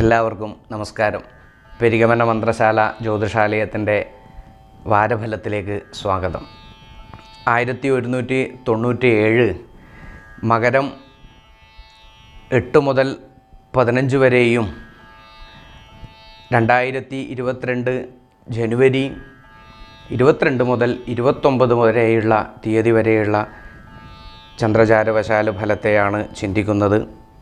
എല്ലാവർക്കും നമസ്കാരം പെരിഗമന മന്ത്രശാല ജ്യോതിഷാലയത്തിൻ്റെ വാരഫലത്തിലേക്ക് സ്വാഗതം ആയിരത്തി ഒരുന്നൂറ്റി തൊണ്ണൂറ്റി ഏഴ് മകരം എട്ട് മുതൽ പതിനഞ്ച് വരെയും രണ്ടായിരത്തി ഇരുപത്തിരണ്ട് ജനുവരി ഇരുപത്തിരണ്ട് മുതൽ ഇരുപത്തൊമ്പത് വരെയുള്ള തീയതി വരെയുള്ള ചന്ദ്രചാരവശാല ഫലത്തെയാണ് ചിന്തിക്കുന്നത്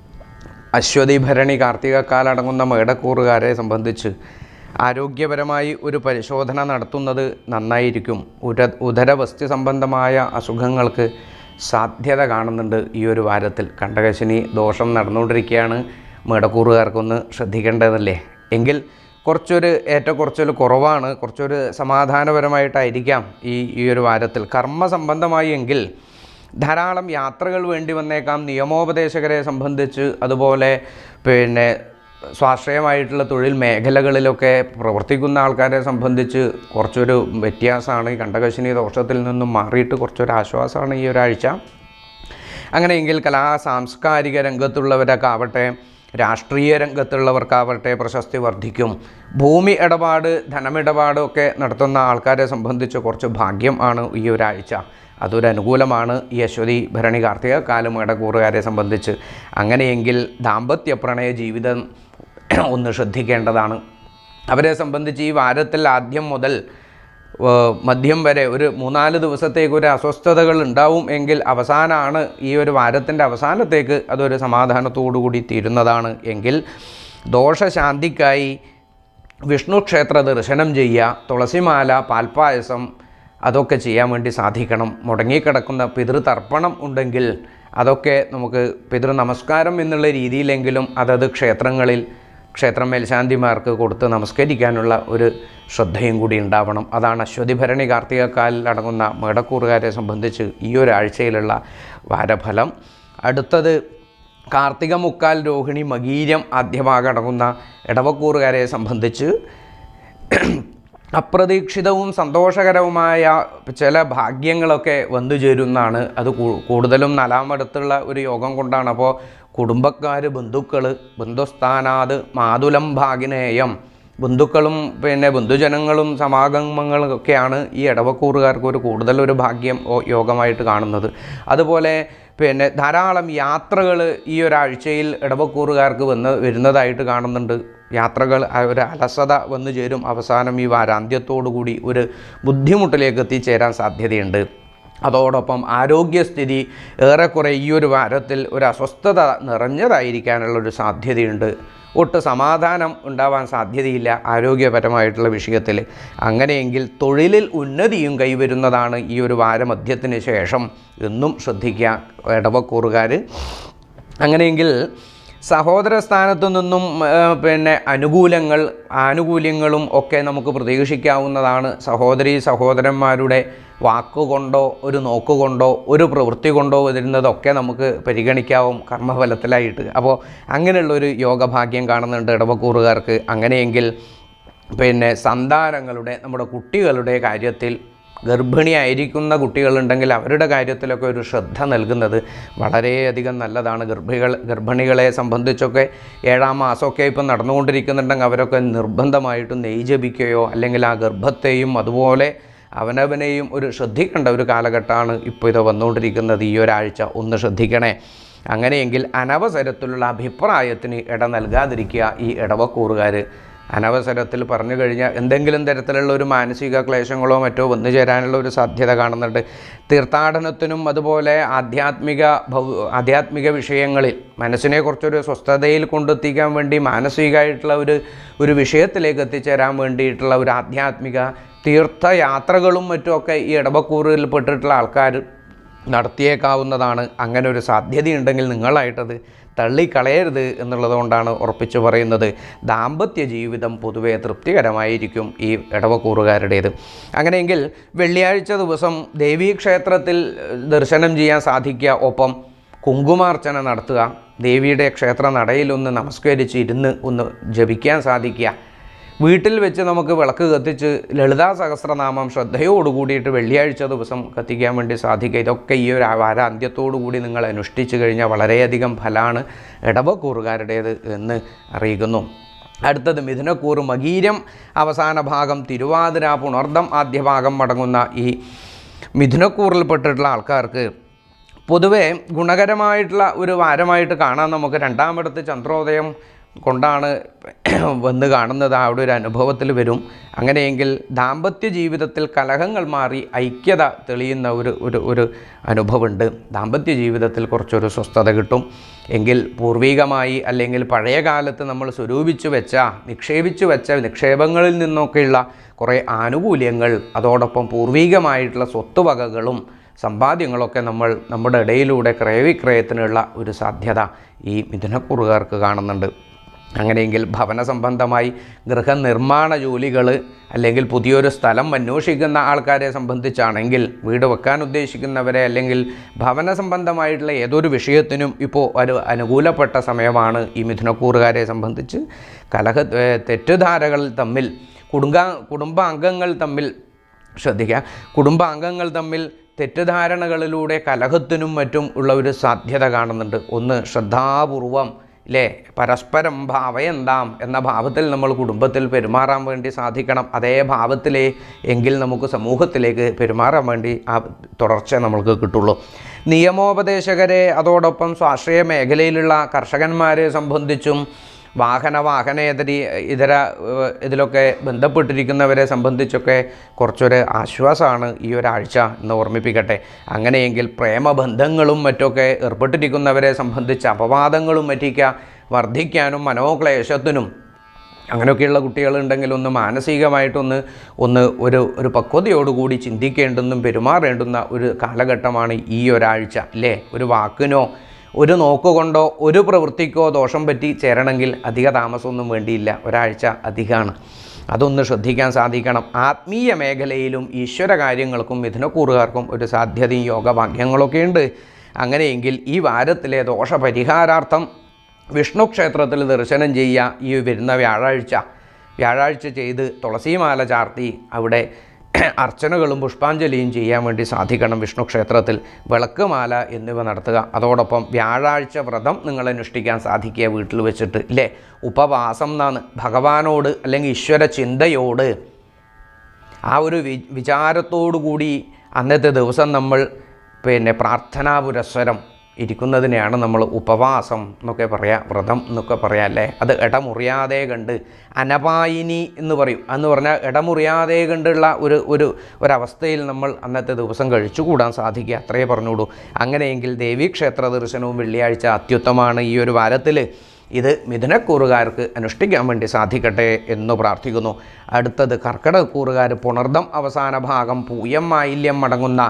അശ്വതി ഭരണി കാർത്തികക്കാലടങ്ങുന്ന മേടക്കൂറുകാരെ സംബന്ധിച്ച് ആരോഗ്യപരമായി ഒരു പരിശോധന നടത്തുന്നത് നന്നായിരിക്കും ഉര ഉദരവസ്തു സംബന്ധമായ അസുഖങ്ങൾക്ക് സാധ്യത കാണുന്നുണ്ട് ഈ ഒരു വാരത്തിൽ കണ്ടകശനി ദോഷം നടന്നുകൊണ്ടിരിക്കുകയാണ് മേടക്കൂറുകാർക്കൊന്ന് ശ്രദ്ധിക്കേണ്ടതല്ലേ എങ്കിൽ കുറച്ചൊരു ഏറ്റക്കുറച്ചൊരു കുറവാണ് കുറച്ചൊരു സമാധാനപരമായിട്ടായിരിക്കാം ഈ ഈ ഒരു വാരത്തിൽ കർമ്മ സംബന്ധമായി എങ്കിൽ ധാരാളം യാത്രകൾ വേണ്ടി വന്നേക്കാം നിയമോപദേശകരെ സംബന്ധിച്ച് അതുപോലെ പിന്നെ സ്വാശ്രയമായിട്ടുള്ള തൊഴിൽ മേഖലകളിലൊക്കെ പ്രവർത്തിക്കുന്ന ആൾക്കാരെ സംബന്ധിച്ച് കുറച്ചൊരു വ്യത്യാസമാണ് ഈ കണ്ടകശിനി ദോഷത്തിൽ നിന്നും മാറിയിട്ട് കുറച്ചൊരു ആശ്വാസമാണ് ഈ ഒരാഴ്ച അങ്ങനെയെങ്കിൽ കലാ സാംസ്കാരിക രംഗത്തുള്ളവരൊക്കെ ആവട്ടെ രാഷ്ട്രീയ രംഗത്തുള്ളവർക്കാവട്ടെ പ്രശസ്തി വർദ്ധിക്കും ഭൂമി ഇടപാട് ധനമിടപാട് ഒക്കെ നടത്തുന്ന ആൾക്കാരെ സംബന്ധിച്ച് കുറച്ച് ഭാഗ്യം ആണ് ഈ ഒരാഴ്ച അതൊരു അനുകൂലമാണ് ഈ അശ്വതി ഭരണി കാർത്തിക കാലം ഇടകൂറുകാരെ സംബന്ധിച്ച് അങ്ങനെയെങ്കിൽ ദാമ്പത്യ പ്രണയ ജീവിതം ഒന്ന് ശ്രദ്ധിക്കേണ്ടതാണ് അവരെ സംബന്ധിച്ച് ഈ വാരത്തിൽ ആദ്യം മുതൽ ഏഹ്, മധ്യം വരെ ഒരു മൂന്നാല് ദിവസത്തേക്ക് ഒരു അസ്വസ്ഥതകൾ ഉണ്ടാവും എങ്കിൽ അവസാനമാണ് ഈ ഒരു വാരത്തിൻ്റെ അവസാനത്തേക്ക് അതൊരു സമാധാനത്തോടു കൂടി തീരുന്നതാണ് എങ്കിൽ ദോഷശാന്തിക്കായി വിഷ്ണു ക്ഷേത്ര ദർശനം ചെയ്യുക തുളസിമാല പാൽപ്പായസം അതൊക്കെ ചെയ്യാൻ വേണ്ടി സാധിക്കണം മുടങ്ങിക്കിടക്കുന്ന പിതൃതർപ്പണം ഉണ്ടെങ്കിൽ അതൊക്കെ നമുക്ക് പിതൃ നമസ്കാരം എന്നുള്ള രീതിയിലെങ്കിലും അതത് ക്ഷേത്രങ്ങളിൽ ക്ഷേത്ര മേൽശാന്തിമാർക്ക് കൊടുത്ത് നമസ്കരിക്കാനുള്ള ഒരു ശ്രദ്ധയും കൂടി ഉണ്ടാവണം അതാണ് അശ്വതി ഭരണി കാർത്തികക്കാലിൽ അടങ്ങുന്ന മേടക്കൂറുകാരെ സംബന്ധിച്ച് ഈ ഒരു ആഴ്ചയിലുള്ള വാരഫലം അടുത്തത് കാർത്തിക മുക്കാൽ രോഹിണി മകീരം ആദ്യഭാഗം അടങ്ങുന്ന ഇടവക്കൂറുകാരെ സംബന്ധിച്ച് അപ്രതീക്ഷിതവും സന്തോഷകരവുമായ ചില ഭാഗ്യങ്ങളൊക്കെ വന്നു ചേരുന്നതാണ് അത് കൂ- കൂടുതലും നാലാമടുത്തുള്ള ഒരു യോഗം കൊണ്ടാണ് അപ്പോൾ കുടുംബക്കാർ ബന്ധുക്കൾ ബന്ധുസ്ഥാനാത് മാതുലം ഭാഗിനേയം ബന്ധുക്കളും പിന്നെ ബന്ധുജനങ്ങളും സമാഗമങ്ങളും ഒക്കെയാണ് ഈ ഇടവക്കൂറുകാർക്ക് ഒരു കൂടുതലൊരു ഭാഗ്യം ഓ- യോഗമായിട്ട് കാണുന്നത് അതുപോലെ പിന്നെ ധാരാളം യാത്രകൾ ഈ ഒരാഴ്ചയിൽ ഇടവക്കൂറുകാർക്ക് വന്ന് വരുന്നതായിട്ട് കാണുന്നുണ്ട് യാത്രകൾ ആ ഒരു അലസത വന്നു ചേരും അവസാനം ഈ വാരാന്ത്യത്തോടു കൂടി ഒരു ബുദ്ധിമുട്ടിലേക്ക് എത്തിച്ചേരാൻ സാധ്യതയുണ്ട് അതോടൊപ്പം ആരോഗ്യസ്ഥിതി ഏറെക്കുറെ ഈ ഒരു വാരത്തിൽ ഒരു അസ്വസ്ഥത നിറഞ്ഞതായിരിക്കാനുള്ളൊരു സാധ്യതയുണ്ട് ഒട്ട് സമാധാനം ഉണ്ടാവാൻ സാധ്യതയില്ല ആരോഗ്യപരമായിട്ടുള്ള വിഷയത്തിൽ അങ്ങനെയെങ്കിൽ തൊഴിലിൽ ഉന്നതിയും കൈവരുന്നതാണ് ഈ ഒരു വാരമധ്യത്തിന് ശേഷം എന്നും ശ്രദ്ധിക്കുക ഇടവക്കൂറുകാർ അങ്ങനെയെങ്കിൽ സഹോദര സ്ഥാനത്തു നിന്നും ആ, പിന്നെ അനുകൂലങ്ങൾ ആനുകൂല്യങ്ങളും ഒക്കെ നമുക്ക് പ്രതീക്ഷിക്കാവുന്നതാണ് സഹോദരി സഹോദരന്മാരുടെ വാക്കുകൊണ്ടോ ഒരു നോക്കുകൊണ്ടോ ഒരു പ്രവൃത്തി കൊണ്ടോ വരുന്നതൊക്കെ നമുക്ക് പരിഗണിക്കാവും കർമ്മഫലത്തിലായിട്ട് അപ്പോൾ അങ്ങനെയുള്ളൊരു യോഗഭാഗ്യം കാണുന്നുണ്ട് ഇടവക്കൂറുകാർക്ക് അങ്ങനെയെങ്കിൽ പിന്നെ സന്താനങ്ങളുടെ നമ്മുടെ കുട്ടികളുടെ കാര്യത്തിൽ ഗർഭിണിയായിരിക്കുന്ന കുട്ടികളുണ്ടെങ്കിൽ അവരുടെ കാര്യത്തിലൊക്കെ ഒരു ശ്രദ്ധ നൽകുന്നത് വളരെയധികം നല്ലതാണ് ഗർഭികൾ ഗർഭിണികളെ സംബന്ധിച്ചൊക്കെ ഏഴാം മാസമൊക്കെ ഇപ്പം നടന്നുകൊണ്ടിരിക്കുന്നുണ്ടെങ്കിൽ അവരൊക്കെ നിർബന്ധമായിട്ടും നെയ് ജപിക്കുകയോ അല്ലെങ്കിൽ ആ ഗർഭത്തെയും അതുപോലെ അവനവനെയും ഒരു ശ്രദ്ധിക്കേണ്ട ഒരു കാലഘട്ടമാണ് ഇപ്പോൾ ഇത് വന്നുകൊണ്ടിരിക്കുന്നത് ഈ ഒരാഴ്ച ഒന്ന് ശ്രദ്ധിക്കണേ അങ്ങനെയെങ്കിൽ അനവസരത്തിലുള്ള അഭിപ്രായത്തിന് ഇട നൽകാതിരിക്കുക ഈ ഇടവക്കൂറുകാർ അനവസരത്തിൽ പറഞ്ഞു കഴിഞ്ഞാൽ എന്തെങ്കിലും തരത്തിലുള്ള ഒരു മാനസിക ക്ലേശങ്ങളോ മറ്റോ വന്നു ചേരാനുള്ള ഒരു സാധ്യത കാണുന്നുണ്ട് തീർത്ഥാടനത്തിനും അതുപോലെ ആധ്യാത്മിക ഭൗ ആധ്യാത്മിക വിഷയങ്ങളിൽ മനസ്സിനെ കുറച്ചൊരു സ്വസ്ഥതയിൽ കൊണ്ടെത്തിക്കാൻ വേണ്ടി മാനസികമായിട്ടുള്ള ഒരു ഒരു വിഷയത്തിലേക്ക് എത്തിച്ചേരാൻ വേണ്ടിയിട്ടുള്ള ഒരു ആധ്യാത്മിക തീർത്ഥയാത്രകളും മറ്റുമൊക്കെ ഈ ഇടവക്കൂറിൽ പെട്ടിട്ടുള്ള ആൾക്കാർ നടത്തിയേക്കാവുന്നതാണ് അങ്ങനെ ഒരു സാധ്യതയുണ്ടെങ്കിൽ നിങ്ങളായിട്ടത് തള്ളിക്കളയരുത് എന്നുള്ളത് കൊണ്ടാണ് ഉറപ്പിച്ചു പറയുന്നത് ദാമ്പത്യ ജീവിതം പൊതുവെ തൃപ്തികരമായിരിക്കും ഈ ഇടവക്കൂറുകാരുടേത് അങ്ങനെയെങ്കിൽ വെള്ളിയാഴ്ച ദിവസം ദേവീക്ഷേത്രത്തിൽ ഏഹ്, ദർശനം ചെയ്യാൻ സാധിക്കുക ഒപ്പം കുങ്കുമാർച്ചന നടത്തുക ദേവിയുടെ ക്ഷേത്ര നടയിലൊന്ന് നമസ്കരിച്ച് ഇരുന്ന് ഒന്ന് ജപിക്കാൻ സാധിക്കുക വീട്ടിൽ വെച്ച് നമുക്ക് വിളക്ക് കത്തിച്ച് ലളിതാ സഹസ്രനാമം ശ്രദ്ധയോടു കൂടിയിട്ട് വെള്ളിയാഴ്ച ദിവസം കത്തിക്കാൻ വേണ്ടി സാധിക്കുക ഇതൊക്കെ ഈ ഒരു വാര അന്ത്യത്തോടു കൂടി നിങ്ങൾ അനുഷ്ഠിച്ചു കഴിഞ്ഞാൽ വളരെയധികം ഫലമാണ് ഇടവക്കൂറുകാരുടേത് എന്ന് അറിയിക്കുന്നു അടുത്തത് മിഥുനക്കൂറ് മകീരം അവസാന ഭാഗം തിരുവാതിര പുണർദം ആദ്യ ഭാഗം മടങ്ങുന്ന ഈ മിഥുനക്കൂറിൽപ്പെട്ടിട്ടുള്ള ആൾക്കാർക്ക് പൊതുവെ ഗുണകരമായിട്ടുള്ള ഒരു വാരമായിട്ട് കാണാൻ നമുക്ക് രണ്ടാമിടത്ത് ചന്ദ്രോദയം കൊണ്ടാണ് വന്ന് കാണുന്നത് അവിടെ ഒരു അനുഭവത്തിൽ വരും അങ്ങനെയെങ്കിൽ ദാമ്പത്യ ജീവിതത്തിൽ കലഹങ്ങൾ മാറി ഐക്യത തെളിയുന്ന ഒരു ഒരു ഒരു അനുഭവമുണ്ട് ദാമ്പത്യ ജീവിതത്തിൽ കുറച്ചൊരു സ്വസ്ഥത കിട്ടും എങ്കിൽ പൂർവികമായി അല്ലെങ്കിൽ പഴയ കാലത്ത് നമ്മൾ സ്വരൂപിച്ചു വെച്ച നിക്ഷേപിച്ചു വെച്ച നിക്ഷേപങ്ങളിൽ നിന്നൊക്കെയുള്ള കുറേ ആനുകൂല്യങ്ങൾ അതോടൊപ്പം പൂർവികമായിട്ടുള്ള സ്വത്തുവകകളും സമ്പാദ്യങ്ങളൊക്കെ നമ്മൾ നമ്മുടെ ഇടയിലൂടെ ക്രയവിക്രയത്തിനുള്ള ഒരു സാധ്യത ഈ മിഥുനക്കുറുകാർക്ക് കാണുന്നുണ്ട് അങ്ങനെയെങ്കിൽ ഭവന സംബന്ധമായി ഗൃഹനിർമ്മാണ ജോലികൾ അല്ലെങ്കിൽ പുതിയൊരു സ്ഥലം അന്വേഷിക്കുന്ന ആൾക്കാരെ സംബന്ധിച്ചാണെങ്കിൽ വീട് വെക്കാൻ ഉദ്ദേശിക്കുന്നവരെ അല്ലെങ്കിൽ ഭവന സംബന്ധമായിട്ടുള്ള ഏതൊരു വിഷയത്തിനും ഇപ്പോൾ ഒരു അനുകൂലപ്പെട്ട സമയമാണ് ഈ മിഥുനക്കൂറുകാരെ സംബന്ധിച്ച് കലഹ ഏഹ് തെറ്റുധാരകൾ തമ്മിൽ കുടുംബ കുടുംബാംഗങ്ങൾ തമ്മിൽ ശ്രദ്ധിക്കുക കുടുംബാംഗങ്ങൾ തമ്മിൽ തെറ്റിദ്ധാരണകളിലൂടെ കലഹത്തിനും മറ്റും ഉള്ള ഒരു സാധ്യത കാണുന്നുണ്ട് ഒന്ന് ശ്രദ്ധാപൂർവം ഇല്ലേ പരസ്പരം ഭാവയന്താം എന്ന ഭാവത്തിൽ നമ്മൾ കുടുംബത്തിൽ പെരുമാറാൻ വേണ്ടി സാധിക്കണം അതേ ഭാവത്തിലേ എങ്കിൽ നമുക്ക് സമൂഹത്തിലേക്ക് പെരുമാറാൻ വേണ്ടി ആ തുടർച്ച നമ്മൾക്ക് കിട്ടുള്ളൂ നിയമോപദേശകരെ അതോടൊപ്പം സ്വാശ്രയ മേഖലയിലുള്ള കർഷകന്മാരെ സംബന്ധിച്ചും വാഹന വാഹനേതരി ഇതര ഏഹ്, ഇതിലൊക്കെ ബന്ധപ്പെട്ടിരിക്കുന്നവരെ സംബന്ധിച്ചൊക്കെ കുറച്ചൊരു ആശ്വാസമാണ് ഈ ഒരാഴ്ച എന്ന് ഓർമ്മിപ്പിക്കട്ടെ അങ്ങനെയെങ്കിൽ പ്രേമബന്ധങ്ങളും മറ്റൊക്കെ ഏർപ്പെട്ടിരിക്കുന്നവരെ സംബന്ധിച്ച് അപവാദങ്ങളും മറ്റൊക്കെ വർദ്ധിക്കാനും മനോക്ലേശത്തിനും അങ്ങനെയൊക്കെയുള്ള കുട്ടികളുണ്ടെങ്കിൽ ഒന്ന് മാനസികമായിട്ടൊന്ന് ഒന്ന് ഒരു ഒരു പക്വതയോടുകൂടി ചിന്തിക്കേണ്ടുന്നതും പെരുമാറേണ്ടുന്ന ഒരു കാലഘട്ടമാണ് ഈ ഒരാഴ്ച അല്ലേ ഒരു വാക്കിനോ ഒരു നോക്കുകൊണ്ടോ ഒരു പ്രവൃത്തിക്കോ ദോഷം പറ്റി ചേരണമെങ്കിൽ അധിക താമസമൊന്നും വേണ്ടിയില്ല ഒരാഴ്ച അധികമാണ് അതൊന്ന് ശ്രദ്ധിക്കാൻ സാധിക്കണം ആത്മീയ മേഖലയിലും ഈശ്വര കാര്യങ്ങൾക്കും മിഥുനക്കൂറുകാർക്കും ഒരു സാധ്യതയും യോഗഭാഗ്യങ്ങളൊക്കെ ഉണ്ട് അങ്ങനെയെങ്കിൽ ഈ വാരത്തിലെ ദോഷപരിഹാരാർത്ഥം വിഷ്ണു ക്ഷേത്രത്തിൽ ദർശനം ചെയ്യുക ഈ വരുന്ന വ്യാഴാഴ്ച വ്യാഴാഴ്ച ചെയ്ത് തുളസിമാല ചാർത്തി അവിടെ അർച്ചനകളും പുഷ്പാഞ്ജലിയും ചെയ്യാൻ വേണ്ടി സാധിക്കണം വിഷ്ണു ക്ഷേത്രത്തിൽ വിളക്കുമാല എന്നിവ നടത്തുക അതോടൊപ്പം വ്യാഴാഴ്ച വ്രതം നിങ്ങൾ അനുഷ്ഠിക്കാൻ സാധിക്കുക വീട്ടിൽ വെച്ചിട്ട് ഇല്ലേ ഉപവാസം എന്നാണ് ഭഗവാനോട് അല്ലെങ്കിൽ ഈശ്വര ചിന്തയോട് ആ ഒരു വി വിചാരത്തോടു കൂടി അന്നത്തെ ദിവസം നമ്മൾ പിന്നെ പ്രാർത്ഥനാ പുരസ്സരം ഇരിക്കുന്നതിനെയാണ് നമ്മൾ ഉപവാസം എന്നൊക്കെ പറയാം വ്രതം എന്നൊക്കെ പറയാം അല്ലേ അത് ഇടമുറിയാതെ കണ്ട് അനപായിനി എന്ന് പറയും എന്ന് പറഞ്ഞാൽ ഇടമുറിയാതെ കണ്ടുള്ള ഒരു ഒരു ഒരവസ്ഥയിൽ നമ്മൾ അന്നത്തെ ദിവസം കഴിച്ചുകൂടാൻ സാധിക്കുക അത്രയേ പറഞ്ഞുകൂടൂ അങ്ങനെയെങ്കിൽ ദേവീക്ഷേത്ര ദർശനവും വെള്ളിയാഴ്ച അത്യുത്തമാണ് ഈ ഒരു വാരത്തിൽ ഇത് മിഥുനക്കൂറുകാർക്ക് അനുഷ്ഠിക്കാൻ വേണ്ടി സാധിക്കട്ടെ എന്ന് പ്രാർത്ഥിക്കുന്നു അടുത്തത് കർക്കിടകക്കൂറുകാർ പുണർദം അവസാന ഭാഗം പൂയം മാലിന്യം മടങ്ങുന്ന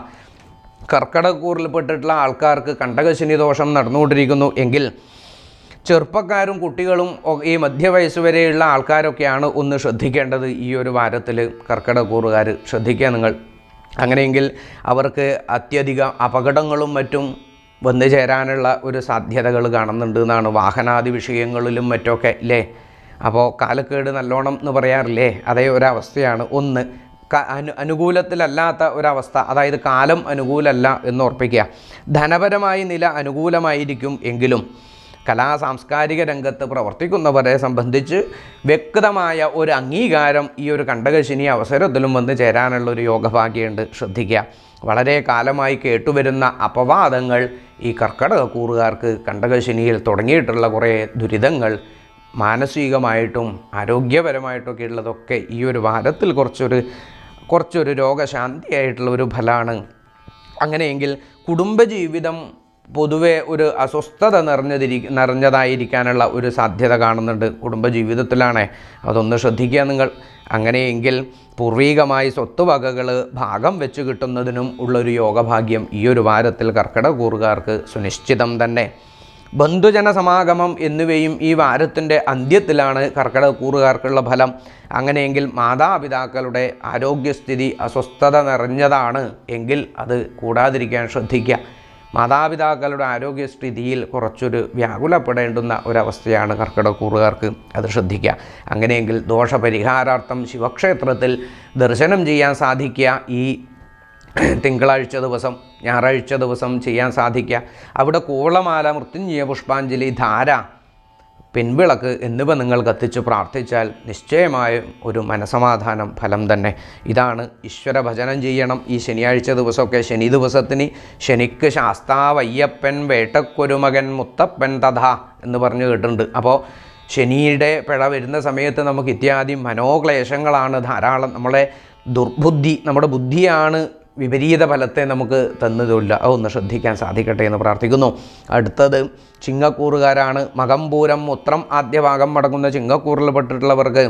കർക്കിടകക്കൂറിൽപ്പെട്ടിട്ടുള്ള ആൾക്കാർക്ക് കണ്ടകശനി ദോഷം നടന്നുകൊണ്ടിരിക്കുന്നു എങ്കിൽ ചെറുപ്പക്കാരും കുട്ടികളും ഒ- ഈ മധ്യവയസ്സ് വരെയുള്ള ആൾക്കാരൊക്കെയാണ് ഒന്ന് ശ്രദ്ധിക്കേണ്ടത് ഈ ഒരു വാരത്തിൽ കർക്കിടകക്കൂറുകാർ ശ്രദ്ധിക്കുക നിങ്ങൾ അങ്ങനെയെങ്കിൽ അവർക്ക് അത്യധിക അപകടങ്ങളും മറ്റും വന്നു ചേരാനുള്ള ഒരു സാധ്യതകൾ കാണുന്നുണ്ട് എന്നാണ് വാഹനാദി വിഷയങ്ങളിലും മറ്റൊക്കെ ഇല്ലേ അപ്പോൾ കാലക്കേട് നല്ലോണം എന്ന് പറയാറില്ലേ അതേ ഒരവസ്ഥയാണ് ഒന്ന് ക- അനു അനുകൂലത്തിലല്ലാത്ത ഒരവസ്ഥ അതായത് കാലം അനുകൂലമല്ല എന്ന് ഉറപ്പിക്കുക ധനപരമായി നില അനുകൂലമായിരിക്കും എങ്കിലും കലാ സാംസ്കാരിക രംഗത്ത് പ്രവർത്തിക്കുന്നവരെ സംബന്ധിച്ച് വ്യക്തമായ ഒരു അംഗീകാരം ഈ ഒരു കണ്ടകശിനി അവസരത്തിലും വന്ന് ചേരാനുള്ള ഒരു യോഗഭാഗ്യമുണ്ട് ശ്രദ്ധിക്കുക വളരെ കാലമായി കേട്ടുവരുന്ന അപവാദങ്ങൾ ഈ കർക്കടക കൂറുകാർക്ക് കണ്ടകശിനിയിൽ തുടങ്ങിയിട്ടുള്ള കുറേ ദുരിതങ്ങൾ മാനസികമായിട്ടും ആരോഗ്യപരമായിട്ടൊക്കെ ഉള്ളതൊക്കെ ഈ ഒരു വാരത്തിൽ കുറച്ചൊരു കുറച്ചൊരു രോഗശാന്തിയായിട്ടുള്ള ഒരു ഫലമാണ് അങ്ങനെയെങ്കിൽ കുടുംബജീവിതം പൊതുവെ ഒരു അസ്വസ്ഥത നിറഞ്ഞതിരി നിറഞ്ഞതായിരിക്കാനുള്ള ഒരു സാധ്യത കാണുന്നുണ്ട് കുടുംബജീവിതത്തിലാണ് അതൊന്ന് ശ്രദ്ധിക്കുക നിങ്ങൾ അങ്ങനെയെങ്കിൽ പൂർവീകമായി സ്വത്തുവകകൾ ഭാഗം വെച്ച് കിട്ടുന്നതിനും ഉള്ളൊരു യോഗഭാഗ്യം ഈ ഒരു വാരത്തിൽ കർക്കിടകൂറുകാർക്ക് സുനിശ്ചിതം തന്നെ ബന്ധുജന സമാഗമം എന്നിവയും ഈ വാരത്തിൻ്റെ അന്ത്യത്തിലാണ് കർക്കിടകൂറുകാർക്കുള്ള ഫലം അങ്ങനെയെങ്കിൽ മാതാപിതാക്കളുടെ ആരോഗ്യസ്ഥിതി അസ്വസ്ഥത നിറഞ്ഞതാണ് എങ്കിൽ അത് കൂടാതിരിക്കാൻ ശ്രദ്ധിക്കുക മാതാപിതാക്കളുടെ ആരോഗ്യസ്ഥിതിയിൽ കുറച്ചൊരു വ്യാകുലപ്പെടേണ്ടുന്ന ഒരവസ്ഥയാണ് കർക്കിടകൂറുകാർക്ക് അത് ശ്രദ്ധിക്കുക അങ്ങനെയെങ്കിൽ ദോഷപരിഹാരാർത്ഥം ശിവക്ഷേത്രത്തിൽ ദർശനം ചെയ്യാൻ സാധിക്കുക ഈ തിങ്കളാഴ്ച ദിവസം ഞായറാഴ്ച ദിവസം ചെയ്യാൻ സാധിക്കുക അവിടെ കൂവളമാല മൃത്യുഞ്ജയ പുഷ്പാഞ്ജലി ധാര പിൻവിളക്ക് എന്നിവ നിങ്ങൾ കത്തിച്ച് പ്രാർത്ഥിച്ചാൽ നിശ്ചയമായും ഒരു മനസമാധാനം ഫലം തന്നെ ഇതാണ് ഈശ്വര ഭജനം ചെയ്യണം ഈ ശനിയാഴ്ച ദിവസമൊക്കെ ശനി ദിവസത്തിന് ശനിക്ക് ശാസ്താവയ്യപ്പൻ വേട്ടക്കൊരുമകൻ മുത്തപ്പൻ തഥാ എന്ന് പറഞ്ഞു കേട്ടിട്ടുണ്ട് അപ്പോൾ ശനിയുടെ പിഴ വരുന്ന സമയത്ത് നമുക്ക് ഇത്യാദി മനോക്ലേശങ്ങളാണ് ധാരാളം നമ്മളെ ദുർബുദ്ധി നമ്മുടെ ബുദ്ധിയാണ് വിപരീത ഫലത്തെ നമുക്ക് തന്നതുമില്ല അതൊന്ന് ശ്രദ്ധിക്കാൻ സാധിക്കട്ടെ എന്ന് പ്രാർത്ഥിക്കുന്നു അടുത്തത് ചിങ്ങക്കൂറുകാരാണ് മകംപൂരം ഉത്രം ആദ്യ ഭാഗം മടങ്ങുന്ന ചിങ്ങക്കൂറിൽപ്പെട്ടിട്ടുള്ളവർക്ക്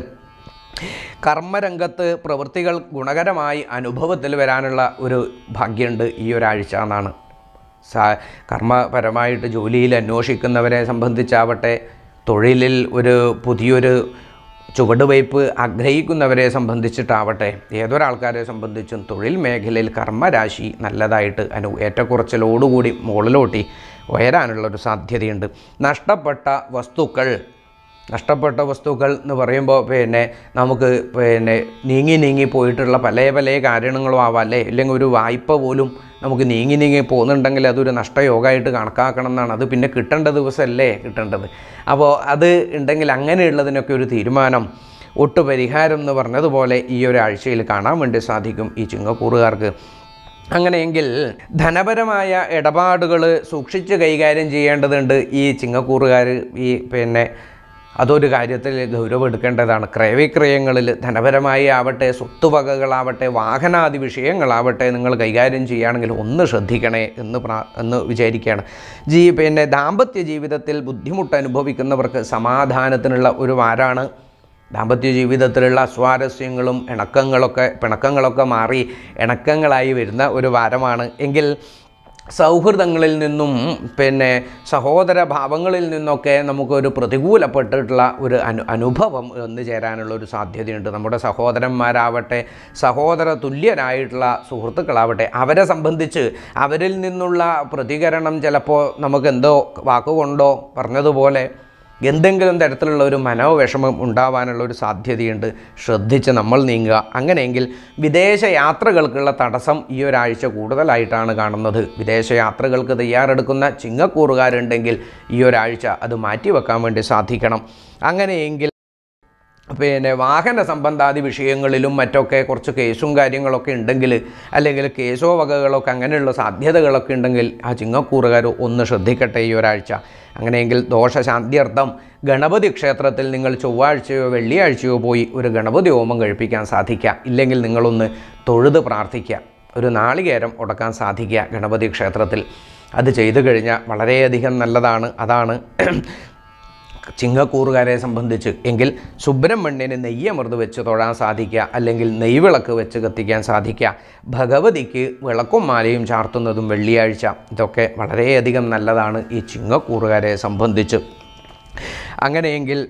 കർമ്മരംഗത്ത് പ്രവൃത്തികൾ ഗുണകരമായി അനുഭവത്തിൽ വരാനുള്ള ഒരു ഭാഗ്യമുണ്ട് ഈ ഒരാഴ്ച എന്നാണ് സാ കർമ്മപരമായിട്ട് ജോലിയിൽ അന്വേഷിക്കുന്നവരെ സംബന്ധിച്ചാവട്ടെ തൊഴിലിൽ ഒരു പുതിയൊരു ചുവടുവയ്പ് ആഗ്രഹിക്കുന്നവരെ സംബന്ധിച്ചിട്ടാവട്ടെ ഏതൊരാൾക്കാരെ സംബന്ധിച്ചും തൊഴിൽ മേഖലയിൽ കർമ്മരാശി നല്ലതായിട്ട് അനു ഏറ്റക്കുറച്ചിലോടുകൂടി മുകളിലോട്ടി ഉയരാനുള്ള ഒരു സാധ്യതയുണ്ട് നഷ്ടപ്പെട്ട വസ്തുക്കൾ നഷ്ടപ്പെട്ട വസ്തുക്കൾ എന്ന് പറയുമ്പോൾ പിന്നെ നമുക്ക് പിന്നെ നീങ്ങി നീങ്ങി പോയിട്ടുള്ള പല പല കാരണങ്ങളും ആവാം അല്ലേ ഇല്ലെങ്കിൽ ഒരു വായ്പ പോലും നമുക്ക് നീങ്ങി നീങ്ങി പോകുന്നുണ്ടെങ്കിൽ അതൊരു നഷ്ടയോഗമായിട്ട് കണക്കാക്കണം എന്നാണ് അത് പിന്നെ കിട്ടേണ്ട ദിവസമല്ലേ കിട്ടേണ്ടത് അപ്പോൾ അത് ഉണ്ടെങ്കിൽ അങ്ങനെയുള്ളതിനൊക്കെ ഒരു തീരുമാനം ഒട്ടു പരിഹാരം എന്ന് പറഞ്ഞതുപോലെ ഈ ഒരു ആഴ്ചയിൽ കാണാൻ വേണ്ടി സാധിക്കും ഈ ചിങ്ങക്കൂറുകാർക്ക് അങ്ങനെയെങ്കിൽ ധനപരമായ ഇടപാടുകൾ സൂക്ഷിച്ച് കൈകാര്യം ചെയ്യേണ്ടതുണ്ട് ഈ ചിങ്ങക്കൂറുകാർ ഈ പിന്നെ അതൊരു കാര്യത്തിൽ ഗൗരവം എടുക്കേണ്ടതാണ് ക്രയവിക്രയങ്ങളിൽ ധനപരമായി ആവട്ടെ സ്വത്തുവകകളാവട്ടെ വാഹനാദി വിഷയങ്ങളാവട്ടെ നിങ്ങൾ കൈകാര്യം ചെയ്യുകയാണെങ്കിൽ ഒന്ന് ശ്രദ്ധിക്കണേ എന്ന് പ്രാ എന്ന് വിചാരിക്കുകയാണ് ജീ പിന്നെ ദാമ്പത്യ ജീവിതത്തിൽ ബുദ്ധിമുട്ട് അനുഭവിക്കുന്നവർക്ക് സമാധാനത്തിനുള്ള ഒരു വാരാണ് ദാമ്പത്യ ജീവിതത്തിലുള്ള അസ്വാരസ്യങ്ങളും ഇണക്കങ്ങളൊക്കെ പിണക്കങ്ങളൊക്കെ മാറി ഇണക്കങ്ങളായി വരുന്ന ഒരു വാരമാണ് എങ്കിൽ സൗഹൃദങ്ങളിൽ നിന്നും പിന്നെ സഹോദര ഭാവങ്ങളിൽ നിന്നൊക്കെ നമുക്കൊരു പ്രതികൂലപ്പെട്ടിട്ടുള്ള ഒരു അനു അനുഭവം വന്നു ചേരാനുള്ള ഒരു സാധ്യതയുണ്ട് നമ്മുടെ സഹോദരന്മാരാവട്ടെ സഹോദര തുല്യരായിട്ടുള്ള സുഹൃത്തുക്കളാവട്ടെ അവരെ സംബന്ധിച്ച് അവരിൽ നിന്നുള്ള പ്രതികരണം ചിലപ്പോൾ നമുക്ക് എന്തോ വാക്കുകൊണ്ടോ പറഞ്ഞതുപോലെ എന്തെങ്കിലും തരത്തിലുള്ള ഒരു മനോവിഷമം ഉണ്ടാവാനുള്ള ഒരു സാധ്യതയുണ്ട് ശ്രദ്ധിച്ച് നമ്മൾ നീങ്ങുക അങ്ങനെയെങ്കിൽ വിദേശ യാത്രകൾക്കുള്ള തടസ്സം ഈ ഒരാഴ്ച കൂടുതലായിട്ടാണ് കാണുന്നത് വിദേശ യാത്രകൾക്ക് തയ്യാറെടുക്കുന്ന ചിങ്ങക്കൂറുകാരുണ്ടെങ്കിൽ ഈ ഒരാഴ്ച അത് മാറ്റിവെക്കാൻ വേണ്ടി സാധിക്കണം അങ്ങനെയെങ്കിൽ പിന്നെ വാഹന സംബന്ധാദി വിഷയങ്ങളിലും മറ്റൊക്കെ കുറച്ച് കേസും കാര്യങ്ങളൊക്കെ ഉണ്ടെങ്കിൽ അല്ലെങ്കിൽ കേസോ വകകളൊക്കെ അങ്ങനെയുള്ള സാധ്യതകളൊക്കെ ഉണ്ടെങ്കിൽ ആ ചിങ്ങക്കൂറുകാർ ഒന്ന് ശ്രദ്ധിക്കട്ടെ ഈ ഒരാഴ്ച അങ്ങനെയെങ്കിൽ ദോഷശാന്തിയർത്ഥം ഗണപതി ക്ഷേത്രത്തിൽ നിങ്ങൾ ചൊവ്വാഴ്ചയോ വെള്ളിയാഴ്ചയോ പോയി ഒരു ഗണപതി ഹോമം കഴിപ്പിക്കാൻ സാധിക്കുക ഇല്ലെങ്കിൽ നിങ്ങളൊന്ന് തൊഴുത് പ്രാർത്ഥിക്കുക ഒരു നാളികേരം ഉടക്കാൻ സാധിക്കുക ഗണപതി ക്ഷേത്രത്തിൽ അത് ചെയ്തു കഴിഞ്ഞാൽ വളരെയധികം നല്ലതാണ് അതാണ് ചിങ്ങക്കൂറുകാരെ സംബന്ധിച്ച് എങ്കിൽ സുബ്രഹ്മണ്യന് നെയ്യമൃത് വെച്ച് തൊഴാൻ സാധിക്കുക അല്ലെങ്കിൽ നെയ്വിളക്ക് വെച്ച് കത്തിക്കാൻ സാധിക്കുക ഭഗവതിക്ക് വിളക്കും മാലയും ചാർത്തുന്നതും വെള്ളിയാഴ്ച ഇതൊക്കെ വളരെയധികം നല്ലതാണ് ഈ ചിങ്ങക്കൂറുകാരെ സംബന്ധിച്ച് അങ്ങനെയെങ്കിൽ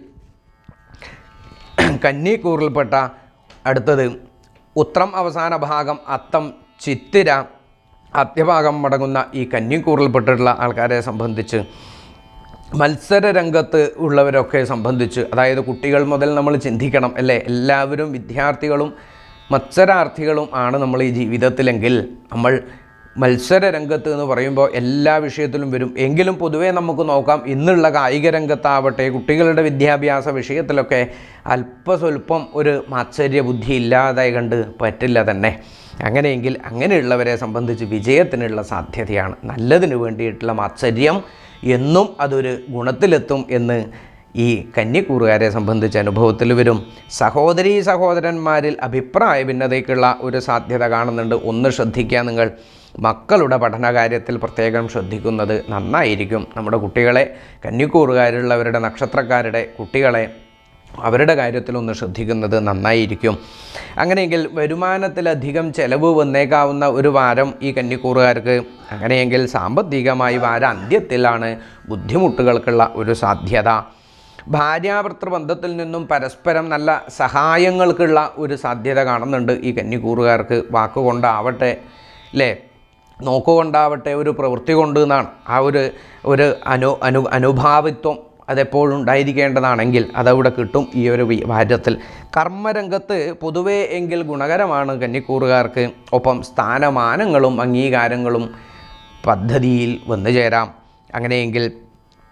കന്നിക്കൂറിൽപ്പെട്ട അടുത്തത് ഉത്രം അവസാന ഭാഗം അത്തം ചിത്തിര അത്യഭാഗം മടങ്ങുന്ന ഈ കന്നിക്കൂറിൽപ്പെട്ടിട്ടുള്ള ആൾക്കാരെ സംബന്ധിച്ച് മത്സര രംഗത്ത് ഉള്ളവരൊക്കെ സംബന്ധിച്ച് അതായത് കുട്ടികൾ മുതൽ നമ്മൾ ചിന്തിക്കണം അല്ലേ എല്ലാവരും വിദ്യാർത്ഥികളും മത്സരാർത്ഥികളും ആണ് നമ്മൾ ഈ ജീവിതത്തിലെങ്കിൽ നമ്മൾ മത്സര രംഗത്ത് എന്ന് പറയുമ്പോൾ എല്ലാ വിഷയത്തിലും വരും എങ്കിലും പൊതുവേ നമുക്ക് നോക്കാം ഇന്നുള്ള കായിക രംഗത്താവട്ടെ കുട്ടികളുടെ വിദ്യാഭ്യാസ വിഷയത്തിലൊക്കെ അല്പസ്വല്പം ഒരു മാത്സര്യ ബുദ്ധി ഇല്ലാതെ കണ്ട് പറ്റില്ല തന്നെ അങ്ങനെയെങ്കിൽ അങ്ങനെയുള്ളവരെ സംബന്ധിച്ച് വിജയത്തിനുള്ള സാധ്യതയാണ് നല്ലതിന് വേണ്ടിയിട്ടുള്ള മാത്സര്യം എന്നും അതൊരു ഗുണത്തിലെത്തും എന്ന് ഈ കന്യക്കൂറുകാരെ സംബന്ധിച്ച് അനുഭവത്തിൽ വരും സഹോദരീ സഹോദരന്മാരിൽ അഭിപ്രായ ഭിന്നതയ്ക്കുള്ള ഒരു സാധ്യത കാണുന്നുണ്ട് ഒന്ന് ശ്രദ്ധിക്കുക നിങ്ങൾ മക്കളുടെ പഠനകാര്യത്തിൽ പ്രത്യേകം ശ്രദ്ധിക്കുന്നത് നന്നായിരിക്കും നമ്മുടെ കുട്ടികളെ കന്യക്കൂറുകാരുള്ളവരുടെ നക്ഷത്രക്കാരുടെ കുട്ടികളെ അവരുടെ കാര്യത്തിലൊന്ന് ശ്രദ്ധിക്കുന്നത് നന്നായിരിക്കും അങ്ങനെയെങ്കിൽ വരുമാനത്തിലധികം ചെലവ് വന്നേക്കാവുന്ന ഒരു വാരം ഈ കന്നിക്കൂറുകാർക്ക് അങ്ങനെയെങ്കിൽ സാമ്പത്തികമായി വാര അന്ത്യത്തിലാണ് ബുദ്ധിമുട്ടുകൾക്കുള്ള ഒരു സാധ്യത ഭാര്യാഭർത്തൃ ബന്ധത്തിൽ നിന്നും പരസ്പരം നല്ല സഹായങ്ങൾക്കുള്ള ഒരു സാധ്യത കാണുന്നുണ്ട് ഈ കന്നിക്കൂറുകാർക്ക് വാക്കുകൊണ്ടാവട്ടെ അല്ലേ നോക്കുകൊണ്ടാവട്ടെ ഒരു പ്രവൃത്തി കൊണ്ട് എന്നാണ് ആ ഒരു ഒരു അനു അനു അനുഭാവിത്വം അതെപ്പോഴും ഉണ്ടായിരിക്കേണ്ടതാണെങ്കിൽ അതവിടെ കിട്ടും ഈ ഒരു വി- വാര്യത്തിൽ കർമ്മരംഗത്ത് പൊതുവേ എങ്കിൽ ഗുണകരമാണ് കന്നിക്കൂറുകാർക്ക് ഒപ്പം സ്ഥാനമാനങ്ങളും അംഗീകാരങ്ങളും പദ്ധതിയിൽ വന്നു ചേരാം അങ്ങനെയെങ്കിൽ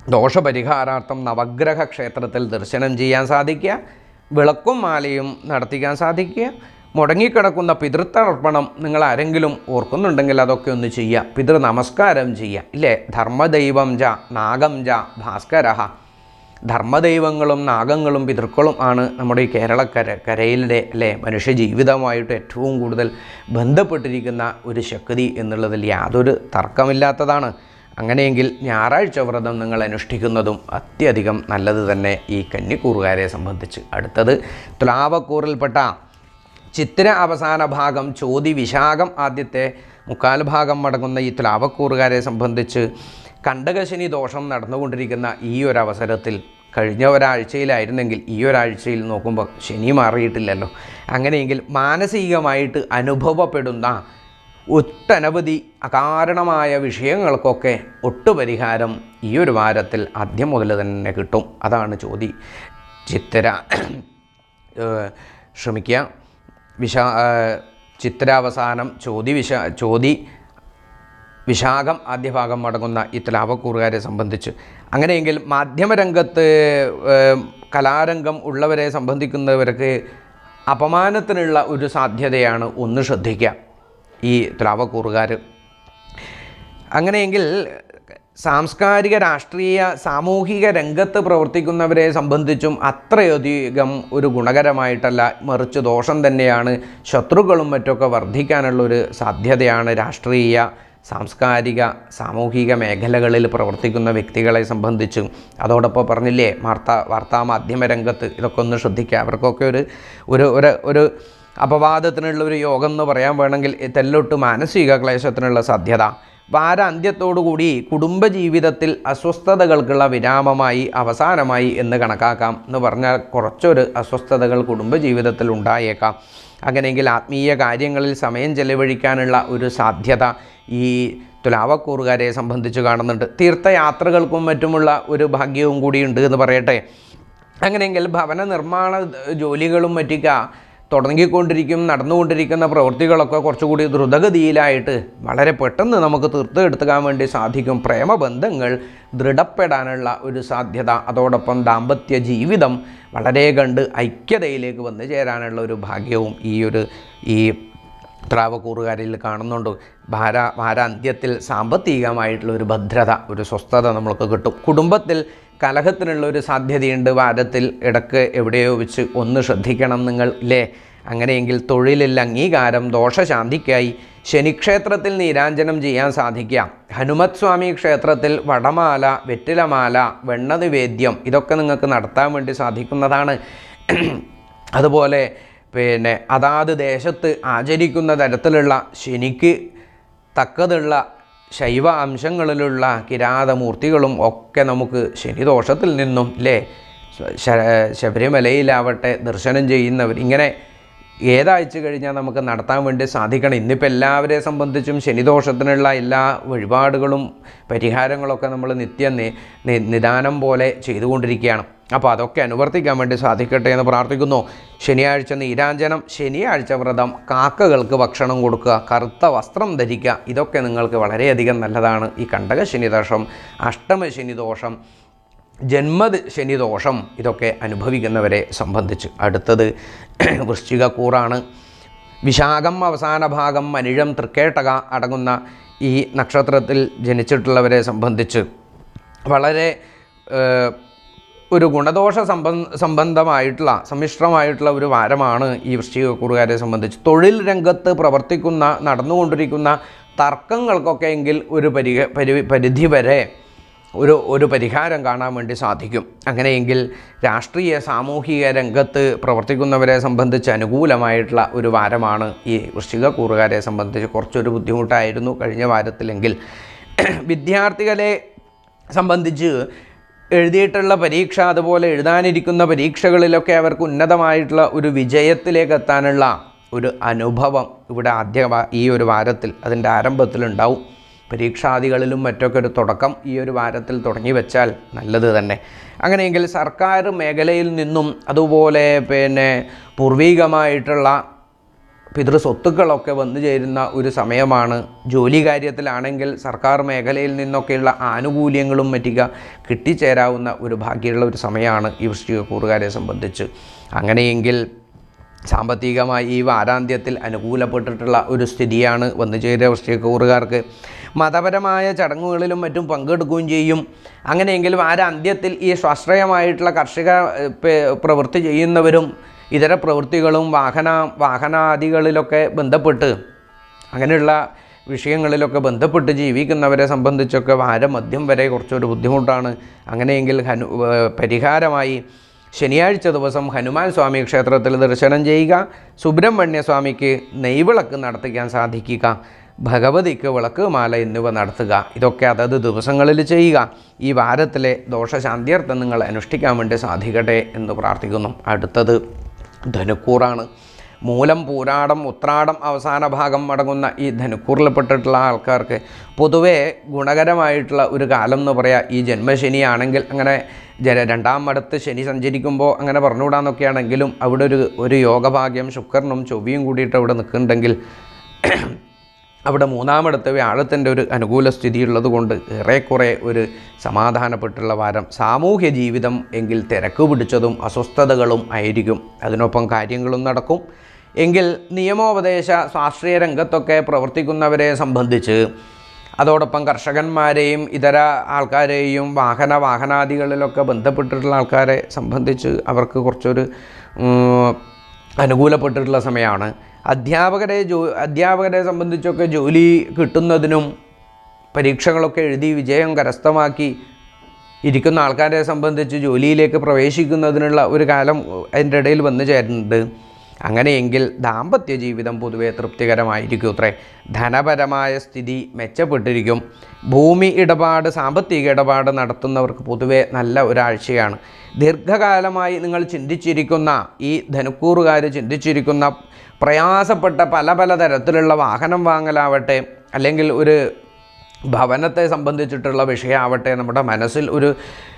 ദോഷപരിഹാരാർത്ഥം നവഗ്രഹ ക്ഷേത്രത്തിൽ ദർശനം ചെയ്യാൻ സാധിക്കുക വിളക്കും മാലയും നടത്തിക്കാൻ സാധിക്കുക മുടങ്ങിക്കിടക്കുന്ന പിതൃത്തർപ്പണം നിങ്ങൾ ആരെങ്കിലും ഓർക്കുന്നുണ്ടെങ്കിൽ അതൊക്കെ ഒന്ന് ചെയ്യുക പിതൃ നമസ്കാരം ചെയ്യുക ഇല്ലേ ധർമ്മദൈവം ജ നാഗം ജ ഭാസ്കരഹ ധർമ്മദൈവങ്ങളും നാഗങ്ങളും പിതൃക്കളും ആണ് നമ്മുടെ ഈ കേരളക്കര കരയിലെ അല്ലേ മനുഷ്യ ജീവിതമായിട്ട് ഏറ്റവും കൂടുതൽ ബന്ധപ്പെട്ടിരിക്കുന്ന ഒരു ശക്തി എന്നുള്ളതിൽ യാതൊരു തർക്കമില്ലാത്തതാണ് അങ്ങനെയെങ്കിൽ ഞായറാഴ്ച വ്രതം നിങ്ങൾ അനുഷ്ഠിക്കുന്നതും അത്യധികം നല്ലത് തന്നെ ഈ കന്നിക്കൂറുകാരെ സംബന്ധിച്ച് അടുത്തത് തുലാവക്കൂറിൽപ്പെട്ട ചിത്ര അവസാന ഭാഗം ചോതി വിശാഖം ആദ്യത്തെ മുക്കാൽ ഭാഗം അടങ്ങുന്ന ഈ തുലാവക്കൂറുകാരെ സംബന്ധിച്ച് കണ്ടകശനി ദോഷം നടന്നുകൊണ്ടിരിക്കുന്ന ഈ ഒരു അവസരത്തിൽ കഴിഞ്ഞ ഒരാഴ്ചയിലായിരുന്നെങ്കിൽ ഈ ഒരാഴ്ചയിൽ നോക്കുമ്പോൾ ശനി മാറിയിട്ടില്ലല്ലോ അങ്ങനെയെങ്കിൽ മാനസികമായിട്ട് അനുഭവപ്പെടുന്ന ഒട്ടനവധി അകാരണമായ വിഷയങ്ങൾക്കൊക്കെ ഒട്ടുപരിഹാരം ഈ ഒരു വാരത്തിൽ ആദ്യം മുതൽ തന്നെ കിട്ടും അതാണ് ചോദ്യം ചിത്തര ഏഹ് ശ്രമിക്കുക വിശാ ഏഹ് ചിത്രാവസാനം ചോതി വിശ ചോതി വിശാഖം ആദ്യ ഭാഗം അടങ്ങുന്ന ഈ തുലാവക്കൂറുകാരെ സംബന്ധിച്ച് അങ്ങനെയെങ്കിൽ മാധ്യമരംഗത്ത് ഏഹ്, കലാരംഗം ഉള്ളവരെ സംബന്ധിക്കുന്നവർക്ക് അപമാനത്തിനുള്ള ഒരു സാധ്യതയാണ് ഒന്ന് ശ്രദ്ധിക്കുക ഈ തുലാവക്കൂറുകാർ അങ്ങനെയെങ്കിൽ സാംസ്കാരിക രാഷ്ട്രീയ സാമൂഹിക രംഗത്ത് പ്രവർത്തിക്കുന്നവരെ സംബന്ധിച്ചും അത്രയധികം ഒരു ഗുണകരമായിട്ടല്ല മറിച്ച് ദോഷം തന്നെയാണ് ശത്രുക്കളും മറ്റൊക്കെ വർദ്ധിക്കാനുള്ളൊരു സാധ്യതയാണ് രാഷ്ട്രീയ സാംസ്കാരിക സാമൂഹിക മേഖലകളിൽ പ്രവർത്തിക്കുന്ന വ്യക്തികളെ സംബന്ധിച്ചും അതോടൊപ്പം പറഞ്ഞില്ലേ വാർത്താ വാർത്താമാധ്യമ രംഗത്ത് ഇതൊക്കെ ഒന്ന് ശ്രദ്ധിക്കുക അവർക്കൊക്കെ ഒരു ഒരു ഒരു ഒരു അപവാദത്തിനുള്ള ഒരു യോഗം എന്ന് പറയാൻ വേണമെങ്കിൽ തെല്ലൊട്ട് മാനസിക ക്ലേശത്തിനുള്ള സാധ്യത വാരാന്ത്യത്തോടുകൂടി കുടുംബജീവിതത്തിൽ അസ്വസ്ഥതകൾക്കുള്ള വിരാമമായി അവസാനമായി എന്ന് കണക്കാക്കാം എന്ന് പറഞ്ഞാൽ കുറച്ചൊരു അസ്വസ്ഥതകൾ കുടുംബജീവിതത്തിൽ ഉണ്ടായേക്കാം അങ്ങനെയെങ്കിൽ ആത്മീയ കാര്യങ്ങളിൽ സമയം ചെലവഴിക്കാനുള്ള ഒരു സാധ്യത ഈ തുലാവക്കൂറുകാരെ സംബന്ധിച്ച് കാണുന്നുണ്ട് തീർത്ഥയാത്രകൾക്കും മറ്റുമുള്ള ഒരു ഭാഗ്യവും കൂടിയുണ്ട് എന്ന് പറയട്ടെ അങ്ങനെയെങ്കിൽ ഭവന നിർമ്മാണ ജോലികളും മറ്റൊക്കെ തുടങ്ങിക്കൊണ്ടിരിക്കും നടന്നുകൊണ്ടിരിക്കുന്ന പ്രവൃത്തികളൊക്കെ കുറച്ചുകൂടി ദ്രുതഗതിയിലായിട്ട് വളരെ പെട്ടെന്ന് നമുക്ക് തീർത്തെടുക്കാൻ വേണ്ടി സാധിക്കും പ്രേമബന്ധങ്ങൾ ദൃഢപ്പെടാനുള്ള ഒരു സാധ്യത അതോടൊപ്പം ദാമ്പത്യ ജീവിതം വളരെ കണ്ട് ഐക്യതയിലേക്ക് വന്നു ചേരാനുള്ള ഒരു ഭാഗ്യവും ഈ ഒരു ഈ ത്രാവക്കൂറുകാരിൽ കാണുന്നുണ്ട് ഭാര വാരാന്ത്യത്തിൽ സാമ്പത്തികമായിട്ടുള്ള ഒരു ഭദ്രത ഒരു സ്വസ്ഥത നമ്മൾക്ക് കിട്ടും കുടുംബത്തിൽ കലഹത്തിനുള്ള ഒരു സാധ്യതയുണ്ട് വാരത്തിൽ ഇടക്ക് എവിടെയോ വെച്ച് ഒന്ന് ശ്രദ്ധിക്കണം നിങ്ങൾ ഇല്ലേ അങ്ങനെയെങ്കിൽ തൊഴിലിൽ അംഗീകാരം ദോഷശാന്തിക്കായി ശനിക്ഷേത്രത്തിൽ നീരാഞ്ജനം ചെയ്യാൻ സാധിക്കാം ഹനുമത് സ്വാമി ക്ഷേത്രത്തിൽ വടമാല വെറ്റിലമാല വെണ്ണ നിവേദ്യം ഇതൊക്കെ നിങ്ങൾക്ക് നടത്താൻ വേണ്ടി സാധിക്കുന്നതാണ് അതുപോലെ പിന്നെ അതാത് ദേശത്ത് ആചരിക്കുന്ന തരത്തിലുള്ള ശനിക്ക് തക്കതുള്ള ശൈവ അംശങ്ങളിലുള്ള കിരാതമൂർത്തികളും ഒക്കെ നമുക്ക് ശനിദോഷത്തിൽ നിന്നും അല്ലേ ശ- ശബരിമലയിലാവട്ടെ ദർശനം ചെയ്യുന്നവർ ഇങ്ങനെ ഏതാഴ്ച കഴിഞ്ഞാൽ നമുക്ക് നടത്താൻ വേണ്ടി സാധിക്കണം ഇന്നിപ്പോൾ എല്ലാവരെ സംബന്ധിച്ചും ശനിദോഷത്തിനുള്ള എല്ലാ വഴിപാടുകളും പരിഹാരങ്ങളൊക്കെ നമ്മൾ നിത്യം നി- നി- നിദാനം പോലെ ചെയ്തുകൊണ്ടിരിക്കുകയാണ് അപ്പോൾ അതൊക്കെ അനുവർത്തിക്കാൻ വേണ്ടി സാധിക്കട്ടെ എന്ന് പ്രാർത്ഥിക്കുന്നു ശനിയാഴ്ച നീരാഞ്ജനം ശനിയാഴ്ച വ്രതം കാക്കകൾക്ക് ഭക്ഷണം കൊടുക്കുക കറുത്ത വസ്ത്രം ധരിക്കുക ഇതൊക്കെ നിങ്ങൾക്ക് വളരെയധികം നല്ലതാണ് ഈ കണ്ടക ശനിദോഷം അഷ്ടമ ശനിദോഷം ജന്മ ശനിദോഷം ഇതൊക്കെ അനുഭവിക്കുന്നവരെ സംബന്ധിച്ച് അടുത്തത് വൃശ്ചികക്കൂറാണ് വിശാഖം അവസാന ഭാഗം മനിഴം തൃക്കേട്ടക അടങ്ങുന്ന ഈ നക്ഷത്രത്തിൽ ജനിച്ചിട്ടുള്ളവരെ സംബന്ധിച്ച് വളരെ ഏഹ്, ഒരു ഗുണദോഷ സംബന്ധ സംബന്ധമായിട്ടുള്ള സമ്മിശ്രമായിട്ടുള്ള ഒരു വാരമാണ് ഈ വൃശ്ചികക്കൂറുകാരെ സംബന്ധിച്ച് തൊഴിൽ രംഗത്ത് പ്രവർത്തിക്കുന്ന നടന്നുകൊണ്ടിരിക്കുന്ന തർക്കങ്ങൾക്കൊക്കെ എങ്കിൽ ഒരു പരിഹ പരി പരിധി വരെ ഒരു ഒരു പരിഹാരം കാണാൻ വേണ്ടി സാധിക്കും അങ്ങനെയെങ്കിൽ രാഷ്ട്രീയ സാമൂഹിക രംഗത്ത് പ്രവർത്തിക്കുന്നവരെ സംബന്ധിച്ച് അനുകൂലമായിട്ടുള്ള ഒരു വാരമാണ് ഈ വൃശ്ചിക കൂറുകാരെ സംബന്ധിച്ച് കുറച്ചൊരു ബുദ്ധിമുട്ടായിരുന്നു കഴിഞ്ഞ വാരത്തിലെങ്കിൽ വിദ്യാർത്ഥികളെ സംബന്ധിച്ച് എഴുതിയിട്ടുള്ള പരീക്ഷ അതുപോലെ എഴുതാനിരിക്കുന്ന പരീക്ഷകളിലൊക്കെ അവർക്ക് ഉന്നതമായിട്ടുള്ള ഒരു വിജയത്തിലേക്ക് എത്താനുള്ള ഒരു അനുഭവം ഇവിടെ ആദ്യ വാ- ഈ ഒരു വാരത്തിൽ അതിൻ്റെ ആരംഭത്തിലുണ്ടാവും പരീക്ഷാദികളിലും മറ്റൊക്കെ ഒരു തുടക്കം ഈ ഒരു വാരത്തിൽ തുടങ്ങി വെച്ചാൽ നല്ലത് തന്നെ അങ്ങനെയെങ്കിൽ സർക്കാർ മേഖലയിൽ നിന്നും അതുപോലെ പിന്നെ പൂർവീകമായിട്ടുള്ള പിതൃസ്വത്തുക്കളൊക്കെ വന്നു ചേരുന്ന ഒരു സമയമാണ് ജോലി കാര്യത്തിലാണെങ്കിൽ സർക്കാർ മേഖലയിൽ നിന്നൊക്കെയുള്ള ആനുകൂല്യങ്ങളും മറ്റിക കിട്ടിച്ചേരാവുന്ന ഒരു ഭാഗ്യമുള്ള ഒരു സമയമാണ് ഈ വൃശ്ചിക കൂറുകാരെ സംബന്ധിച്ച് അങ്ങനെയെങ്കിൽ സാമ്പത്തികമായി ഈ വാരാന്ത്യത്തിൽ അനുകൂലപ്പെട്ടിട്ടുള്ള ഒരു സ്ഥിതിയാണ് വന്നു ചേരുക വൃശ്ചികക്കൂറുകാർക്ക് മതപരമായ ചടങ്ങുകളിലും മറ്റും പങ്കെടുക്കുകയും ചെയ്യും അങ്ങനെയെങ്കിൽ വാരാന്ത്യത്തിൽ ഈ സ്വാശ്രയമായിട്ടുള്ള കർഷക ഏഹ്, പെ- പ്രവൃത്തി ചെയ്യുന്നവരും ഇതര പ്രവൃത്തികളും വാഹന വാഹനാദികളിലൊക്കെ ബന്ധപ്പെട്ട് അങ്ങനെയുള്ള വിഷയങ്ങളിലൊക്കെ ബന്ധപ്പെട്ട് ജീവിക്കുന്നവരെ സംബന്ധിച്ചൊക്കെ വാരമധ്യം വരെ കുറച്ചൊരു ബുദ്ധിമുട്ടാണ് അങ്ങനെയെങ്കിൽ ഹനു ഏഹ് പരിഹാരമായി ശനിയാഴ്ച ദിവസം ഹനുമാൻ സ്വാമി ക്ഷേത്രത്തിൽ ദർശനം ചെയ്യുക സുബ്രഹ്മണ്യ സ്വാമിക്ക് നെയ്വിളക്ക് നടത്തിക്കാൻ സാധിക്കുക ഭഗവതിക്ക് വിളക്ക് മാല എന്നിവ നടത്തുക ഇതൊക്കെ അതത് ദിവസങ്ങളിൽ ചെയ്യുക ഈ വാരത്തിലെ ദോഷശാന്തിയർത്ഥം നിങ്ങൾ അനുഷ്ഠിക്കാൻ വേണ്ടി സാധിക്കട്ടെ എന്ന് പ്രാർത്ഥിക്കുന്നു അടുത്തത് ധനുക്കൂറാണ് മൂലം പൂരാടം ഉത്രാടം അവസാന ഭാഗം അടങ്ങുന്ന ഈ ധനുക്കൂറിൽപ്പെട്ടിട്ടുള്ള ആൾക്കാർക്ക് പൊതുവേ ഗുണകരമായിട്ടുള്ള ഒരു കാലം എന്ന് പറയാം ഈ ജന്മശനിയാണെങ്കിൽ അങ്ങനെ ജന രണ്ടാം മടത്ത് ശനി സഞ്ചരിക്കുമ്പോൾ അങ്ങനെ പറഞ്ഞുകൂടാന്നൊക്കെയാണെങ്കിലും അവിടെ ഒരു ഒരു യോഗഭാഗ്യം ശുക്രനും ചൊവ്വയും കൂടിയിട്ട് അവിടെ നിൽക്കുന്നുണ്ടെങ്കിൽ അവിടെ മൂന്നാമിടത്ത് വ്യാഴത്തിൻ്റെ ഒരു അനുകൂല സ്ഥിതി ഉള്ളത് കൊണ്ട് ഏറെക്കുറെ ഒരു സമാധാനപ്പെട്ടുള്ള വാരം സാമൂഹ്യ ജീവിതം എങ്കിൽ തിരക്ക് പിടിച്ചതും അസ്വസ്ഥതകളും ആയിരിക്കും അതിനൊപ്പം കാര്യങ്ങളും നടക്കും എങ്കിൽ നിയമോപദേശ സ്വാശ്രയ രംഗത്തൊക്കെ പ്രവർത്തിക്കുന്നവരെ സംബന്ധിച്ച് അതോടൊപ്പം കർഷകന്മാരെയും ഇതര ആൾക്കാരെയും വാഹന വാഹനാദികളിലൊക്കെ ബന്ധപ്പെട്ടിട്ടുള്ള ആൾക്കാരെ സംബന്ധിച്ച് അവർക്ക് കുറച്ചൊരു ഉം, അനുകൂലപ്പെട്ടിട്ടുള്ള സമയമാണ് അധ്യാപകരെ ജോ അധ്യാപകരെ സംബന്ധിച്ചൊക്കെ ജോലി കിട്ടുന്നതിനും പരീക്ഷകളൊക്കെ എഴുതി വിജയം കരസ്ഥമാക്കി ഇരിക്കുന്ന ആൾക്കാരെ സംബന്ധിച്ച് ജോലിയിലേക്ക് പ്രവേശിക്കുന്നതിനുള്ള ഒരു കാലം അതിൻ്റെ ഇടയിൽ വന്നു ചേരുന്നുണ്ട് അങ്ങനെയെങ്കിൽ ദാമ്പത്യ ജീവിതം പൊതുവെ തൃപ്തികരമായിരിക്കും അത്രേ ധനപരമായ സ്ഥിതി മെച്ചപ്പെട്ടിരിക്കും ഭൂമി ഇടപാട് സാമ്പത്തിക ഇടപാട് നടത്തുന്നവർക്ക് പൊതുവെ നല്ല ഒരാഴ്ചയാണ് ദീർഘകാലമായി നിങ്ങൾ ചിന്തിച്ചിരിക്കുന്ന ഈ ധനുക്കൂറുകാർ ചിന്തിച്ചിരിക്കുന്ന പ്രയാസപ്പെട്ട പല പല തരത്തിലുള്ള വാഹനം വാങ്ങലാവട്ടെ അല്ലെങ്കിൽ ഒരു ഭവനത്തെ സംബന്ധിച്ചിട്ടുള്ള വിഷയമാവട്ടെ നമ്മുടെ മനസ്സിൽ ഒരു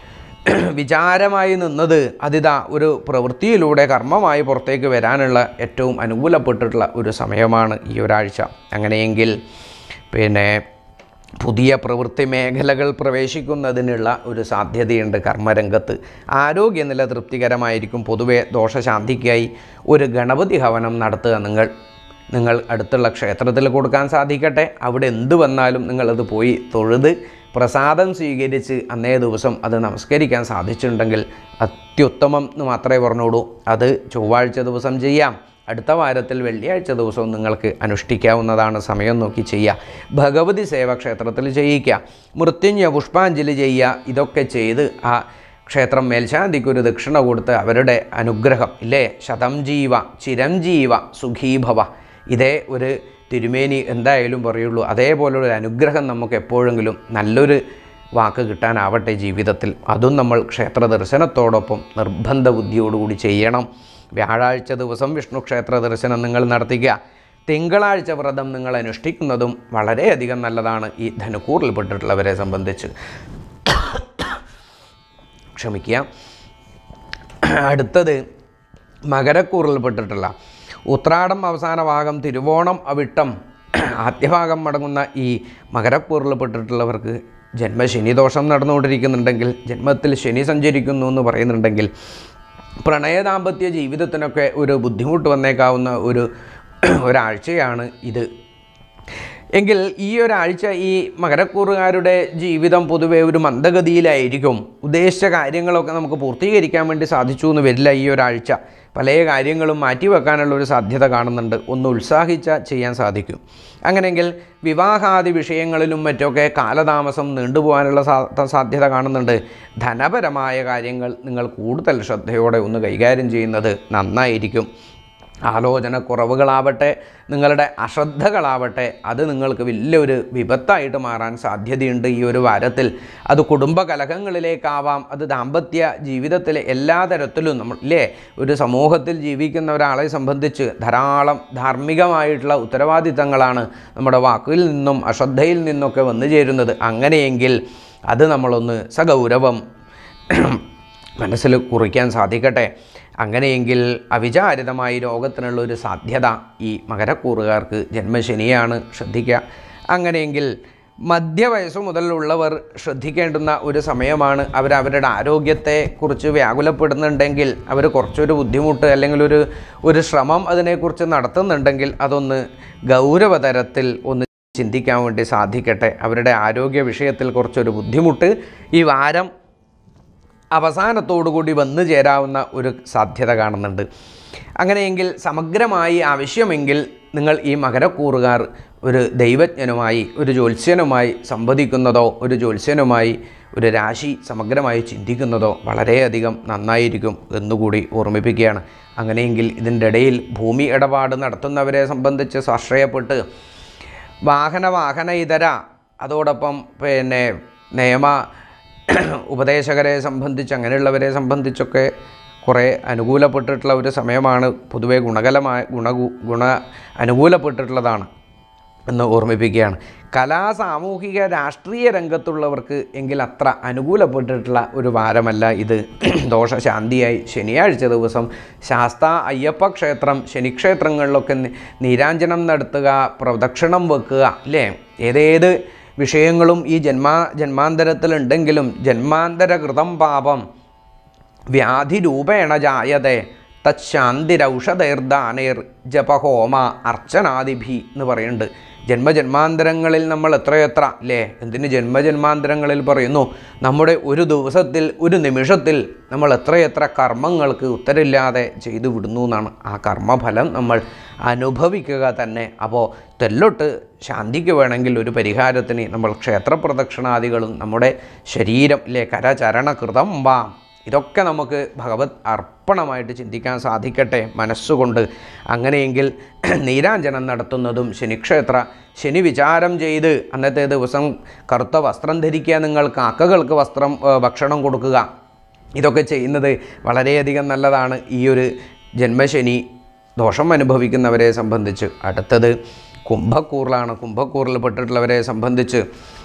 വിചാരമായി നിന്നത് അതിതാ ഒരു പ്രവൃത്തിയിലൂടെ കർമ്മമായി പുറത്തേക്ക് വരാനുള്ള ഏറ്റവും അനുകൂലപ്പെട്ടിട്ടുള്ള ഒരു സമയമാണ് ഈ ഒരാഴ്ച അങ്ങനെയെങ്കിൽ പിന്നെ പുതിയ പ്രവൃത്തി മേഖലകൾ പ്രവേശിക്കുന്നതിനുള്ള ഒരു സാധ്യതയുണ്ട് കർമ്മരംഗത്ത് ആരോഗ്യനില തൃപ്തികരമായിരിക്കും പൊതുവെ ദോഷശാന്തിക്കായി ഒരു ഗണപതി ഹവനം നടത്തുക നിങ്ങൾ നിങ്ങൾ അടുത്തുള്ള ക്ഷേത്രത്തിൽ കൊടുക്കാൻ സാധിക്കട്ടെ അവിടെ എന്ത് വന്നാലും നിങ്ങളത് പോയി തൊഴുത് പ്രസാദം സ്വീകരിച്ച് അന്നേ ദിവസം അത് നമസ്കരിക്കാൻ സാധിച്ചിട്ടുണ്ടെങ്കിൽ അത്യുത്തമം എന്ന് മാത്രമേ പറഞ്ഞോളൂ അത് ചൊവ്വാഴ്ച ദിവസം ചെയ്യാം അടുത്ത വാരത്തിൽ വെള്ളിയാഴ്ച ദിവസവും നിങ്ങൾക്ക് അനുഷ്ഠിക്കാവുന്നതാണ് സമയം നോക്കി ചെയ്യുക ഭഗവതി സേവ ക്ഷേത്രത്തിൽ ചെയ്യിക്കുക മൃത്യുഞ്ജ പുഷ്പാഞ്ജലി ചെയ്യുക ഇതൊക്കെ ചെയ്ത് ആ ക്ഷേത്രം മേൽശാന്തിക്കൊരു ദക്ഷിണ കൊടുത്ത് അവരുടെ അനുഗ്രഹം ഇല്ലേ ശതം ജീവ ചിരഞ്ജീവ സുഖീഭവ ഇതേ ഒരു തിരുമേനി എന്തായാലും പറയുള്ളൂ അതേപോലുള്ള ഒരു അനുഗ്രഹം നമുക്ക് എപ്പോഴെങ്കിലും നല്ലൊരു വാക്ക് കിട്ടാനാവട്ടെ ജീവിതത്തിൽ അതും നമ്മൾ ക്ഷേത്ര ദർശനത്തോടൊപ്പം നിർബന്ധ ബുദ്ധിയോടുകൂടി ചെയ്യണം വ്യാഴാഴ്ച ദിവസം വിഷ്ണു ക്ഷേത്ര ദർശനം നിങ്ങൾ നടത്തിക്കുക തിങ്കളാഴ്ച വ്രതം നിങ്ങൾ അനുഷ്ഠിക്കുന്നതും വളരെയധികം നല്ലതാണ് ഈ ധനുക്കൂറിൽപ്പെട്ടിട്ടുള്ളവരെ സംബന്ധിച്ച് ക്ഷമിക്കുക അടുത്തത് മകരക്കൂറിൽപ്പെട്ടിട്ടുള്ള ഉത്രാടം അവസാന ഭാഗം തിരുവോണം അവിട്ടം ആദ്യഭാഗം അടങ്ങുന്ന ഈ മകരക്കൂറിൽപ്പെട്ടിട്ടുള്ളവർക്ക് ജന്മശനി ദോഷം നടന്നുകൊണ്ടിരിക്കുന്നുണ്ടെങ്കിൽ ജന്മത്തിൽ ശനി സഞ്ചരിക്കുന്നു എന്ന് പറയുന്നുണ്ടെങ്കിൽ പ്രണയ ദാമ്പത്യ ജീവിതത്തിനൊക്കെ ഒരു ബുദ്ധിമുട്ട് വന്നേക്കാവുന്ന ഒരു ഒരാഴ്ചയാണ് ഇത് എങ്കിൽ ഈ ഒരാഴ്ച ഈ മകരക്കൂറുകാരുടെ ജീവിതം പൊതുവെ ഒരു മന്ദഗതിയിലായിരിക്കും ഉദ്ദേശിച്ച കാര്യങ്ങളൊക്കെ നമുക്ക് പൂർത്തീകരിക്കാൻ വേണ്ടി സാധിച്ചു എന്ന് വരില്ല ഈ ഒരാഴ്ച പല കാര്യങ്ങളും മാറ്റിവെക്കാനുള്ള ഒരു സാധ്യത കാണുന്നുണ്ട് ഒന്ന് ഉത്സാഹിച്ച ചെയ്യാൻ സാധിക്കും അങ്ങനെയെങ്കിൽ വിവാഹാദി വിഷയങ്ങളിലും മറ്റൊക്കെ കാലതാമസം നീണ്ടുപോകാനുള്ള സാ- സാധ്യത കാണുന്നുണ്ട് ധനപരമായ കാര്യങ്ങൾ നിങ്ങൾ കൂടുതൽ ശ്രദ്ധയോടെ ഒന്ന് കൈകാര്യം ചെയ്യുന്നത് നന്നായിരിക്കും ആലോചന കുറവുകളാവട്ടെ നിങ്ങളുടെ അശ്രദ്ധകളാവട്ടെ അത് നിങ്ങൾക്ക് വലിയൊരു വിപത്തായിട്ട് മാറാൻ സാധ്യതയുണ്ട് ഈ ഒരു വാരത്തിൽ അത് കുടുംബ കലഹങ്ങളിലേക്കാവാം അത് ദാമ്പത്യ ജീവിതത്തിലെ എല്ലാ തരത്തിലും നമ്മൾ ഇല്ലേ ഒരു സമൂഹത്തിൽ ജീവിക്കുന്ന ഒരാളെ സംബന്ധിച്ച് ധാരാളം ധാർമ്മികമായിട്ടുള്ള ഉത്തരവാദിത്തങ്ങളാണ് നമ്മുടെ വാക്കിൽ നിന്നും അശ്രദ്ധയിൽ നിന്നൊക്കെ വന്നു ചേരുന്നത് അങ്ങനെയെങ്കിൽ അത് നമ്മളൊന്ന് സഗൗരവം മനസ്സിൽ കുറിക്കാൻ സാധിക്കട്ടെ അങ്ങനെയെങ്കിൽ അവിചാരിതമായി രോഗത്തിനുള്ള ഒരു സാധ്യത ഈ മകരക്കൂറുകാർക്ക് ജന്മശനിയാണ് ശ്രദ്ധിക്കുക അങ്ങനെയെങ്കിൽ മധ്യവയസ്സ് മുതലുള്ളവർ ശ്രദ്ധിക്കേണ്ടുന്ന ഒരു സമയമാണ് അവർ അവരുടെ ആരോഗ്യത്തെക്കുറിച്ച് വ്യാകുലപ്പെടുന്നുണ്ടെങ്കിൽ അവർ കുറച്ചൊരു ബുദ്ധിമുട്ട് അല്ലെങ്കിൽ ഒരു ഒരു ശ്രമം അതിനെക്കുറിച്ച് നടത്തുന്നുണ്ടെങ്കിൽ അതൊന്ന് ഗൗരവതരത്തിൽ ഒന്ന് ചിന്തിക്കാൻ വേണ്ടി സാധിക്കട്ടെ അവരുടെ ആരോഗ്യ വിഷയത്തിൽ കുറച്ചൊരു ബുദ്ധിമുട്ട് ഈ വാരം അവസാനത്തോടുകൂടി വന്നു ചേരാവുന്ന ഒരു സാധ്യത കാണുന്നുണ്ട് അങ്ങനെയെങ്കിൽ സമഗ്രമായി ആവശ്യമെങ്കിൽ നിങ്ങൾ ഈ മകരക്കൂറുകാർ ഒരു ദൈവജ്ഞനുമായി ഒരു ജ്യോത്സ്യനുമായി സംവദിക്കുന്നതോ ഒരു ജ്യോത്സ്യനുമായി ഒരു രാശി സമഗ്രമായി ചിന്തിക്കുന്നതോ വളരെയധികം നന്നായിരിക്കും എന്നുകൂടി ഓർമ്മിപ്പിക്കുകയാണ് അങ്ങനെയെങ്കിൽ ഇതിൻ്റെ ഇടയിൽ ഭൂമി ഇടപാട് നടത്തുന്നവരെ സംബന്ധിച്ച് സ്വാശ്രയപ്പെട്ട് വാഹന വാഹന ഇതര അതോടൊപ്പം പിന്നെ നിയമ ഉപദേശകരെ സംബന്ധിച്ച് അങ്ങനെയുള്ളവരെ സംബന്ധിച്ചൊക്കെ കുറേ അനുകൂലപ്പെട്ടിട്ടുള്ള ഒരു സമയമാണ് പൊതുവെ ഗുണകരമായ ഗുണ ഗുണ അനുകൂലപ്പെട്ടിട്ടുള്ളതാണ് എന്ന് ഓർമ്മിപ്പിക്കുകയാണ് കലാ സാമൂഹിക രാഷ്ട്രീയ രംഗത്തുള്ളവർക്ക് എങ്കിൽ അത്ര അനുകൂലപ്പെട്ടിട്ടുള്ള ഒരു വാരമല്ല ഇത് ദോഷശാന്തിയായി ശനിയാഴ്ച ദിവസം ശാസ്ത അയ്യപ്പ ക്ഷേത്രം ശനിക്ഷേത്രങ്ങളിലൊക്കെ നി- നീരാഞ്ജനം നടത്തുക പ്രദക്ഷിണം വെക്കുക അല്ലേ ഏതേത് വിഷയങ്ങളും ഈ ജന്മാ ജന്മാന്തരത്തിലുണ്ടെങ്കിലും ജന്മാന്തരകൃതം പാപം വ്യാധിരൂപേണ ജായതേ തച്ഛാന്തിരൗഷധൈർദാനേർ ജപഹോമ അർച്ചനാദിഭി എന്ന് പറയുന്നുണ്ട് ജന്മജന്മാന്തരങ്ങളിൽ നമ്മൾ എത്രയെത്ര അല്ലേ എന്തിന് ജന്മജന്മാന്തരങ്ങളിൽ പറയുന്നു നമ്മുടെ ഒരു ദിവസത്തിൽ ഒരു നിമിഷത്തിൽ നമ്മൾ എത്രയെത്ര കർമ്മങ്ങൾക്ക് ഉത്തരമില്ലാതെ ചെയ്തു വിടുന്നു എന്നാണ് ആ കർമ്മഫലം നമ്മൾ അനുഭവിക്കുക തന്നെ അപ്പോൾ തെല്ലൊട്ട് ശാന്തിക്ക് വേണമെങ്കിൽ ഒരു പരിഹാരത്തിന് നമ്മൾ ക്ഷേത്രപ്രദക്ഷിണാദികളും നമ്മുടെ ശരീരം ഇല്ലേ കരചരണകൃതം വാം ഇതൊക്കെ നമുക്ക് ഭഗവത് അർപ്പണമായിട്ട് ചിന്തിക്കാൻ സാധിക്കട്ടെ മനസ്സുകൊണ്ട് അങ്ങനെയെങ്കിൽ നീരാഞ്ജനം നടത്തുന്നതും ശനിക്ഷേത്ര ശനി വിചാരം ചെയ്ത് അന്നത്തെ ദിവസം കറുത്ത വസ്ത്രം ധരിക്കുക നിങ്ങൾ കാക്കകൾക്ക് വസ്ത്രം ഏ, ഭക്ഷണം കൊടുക്കുക ഇതൊക്കെ ചെയ്യുന്നത് വളരെയധികം നല്ലതാണ് ഈ ഒരു ജന്മശനി ദോഷം അനുഭവിക്കുന്നവരെ സംബന്ധിച്ച് അടുത്തത് കുംഭക്കൂറിലാണ് കുംഭക്കൂറിൽ പെട്ടിട്ടുള്ളവരെ സംബന്ധിച്ച്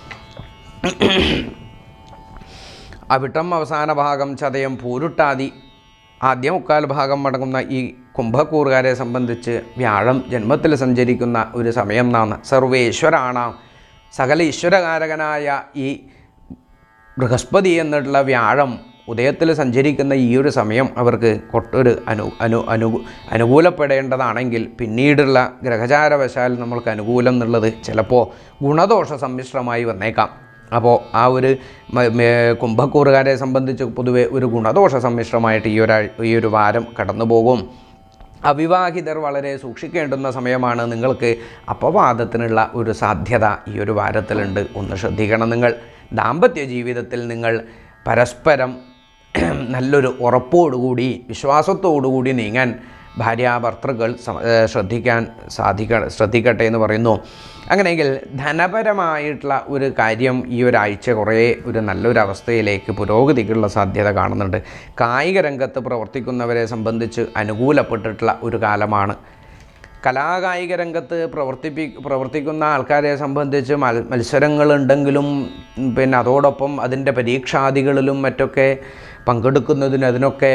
അവിട്ടം അവസാന ഭാഗം ചതയം പൂരുട്ടാതി ആദ്യ മുക്കാൽ ഭാഗം അടങ്ങുന്ന ഈ കുംഭക്കൂറുകാരെ സംബന്ധിച്ച് വ്യാഴം ജന്മത്തിൽ സഞ്ചരിക്കുന്ന ഒരു സമയം എന്നാണ് സർവേശ്വരാണ് സകല ഈശ്വരകാരകനായ ഈ ബൃഹസ്പതി എന്നുള്ള വ്യാഴം ഉദയത്തിൽ സഞ്ചരിക്കുന്ന ഈ ഒരു സമയം അവർക്ക് കൊട്ടൊരു അനു അനു അനു അനുകൂലപ്പെടേണ്ടതാണെങ്കിൽ പിന്നീടുള്ള ഗ്രഹചാരവശാൽ നമ്മൾക്ക് അനുകൂലം എന്നുള്ളത് ചിലപ്പോൾ ഗുണദോഷ സമ്മിശ്രമായി വന്നേക്കാം അപ്പോൾ ആ ഒരു മ- മേ- കുംഭക്കൂറുകാരെ സംബന്ധിച്ച് പൊതുവെ ഒരു ഗുണദോഷ സമ്മിശ്രമായിട്ട് ഈ ഒരാ ഈ ഒരു വാരം കടന്നു പോകും അവിവാഹിതർ വളരെ സൂക്ഷിക്കേണ്ടുന്ന സമയമാണ് നിങ്ങൾക്ക് അപവാദത്തിനുള്ള ഒരു സാധ്യത ഈ ഒരു വാരത്തിലുണ്ട് ഒന്ന് ശ്രദ്ധിക്കണം നിങ്ങൾ ദാമ്പത്യ ജീവിതത്തിൽ നിങ്ങൾ പരസ്പരം നല്ലൊരു ഉറപ്പോടുകൂടി വിശ്വാസത്തോടുകൂടി നീങ്ങാൻ ഭാര്യാഭർത്തൃകൾ സ- ഏഹ് ശ്രദ്ധിക്കാൻ സാധിക്ക ശ്രദ്ധിക്കട്ടെ എന്ന് പറയുന്നു അങ്ങനെയെങ്കിൽ ധനപരമായിട്ടുള്ള ഒരു കാര്യം ഈ ഒരാഴ്ച കുറേ ഒരു നല്ലൊരു അവസ്ഥയിലേക്ക് പുരോഗതിക്കുള്ള സാധ്യത കാണുന്നുണ്ട് കായിക രംഗത്ത് പ്രവർത്തിക്കുന്നവരെ സംബന്ധിച്ച് അനുകൂലപ്പെട്ടിട്ടുള്ള ഒരു കാലമാണ് കലാകായിക രംഗത്ത് പ്രവർത്തിപ്പി പ്രവർത്തിക്കുന്ന ആൾക്കാരെ സംബന്ധിച്ച് മൽ മത്സരങ്ങളുണ്ടെങ്കിലും ഉം, പിന്നെ അതോടൊപ്പം അതിൻ്റെ പരീക്ഷാദികളിലും മറ്റൊക്കെ പങ്കെടുക്കുന്നതിന് അതിനൊക്കെ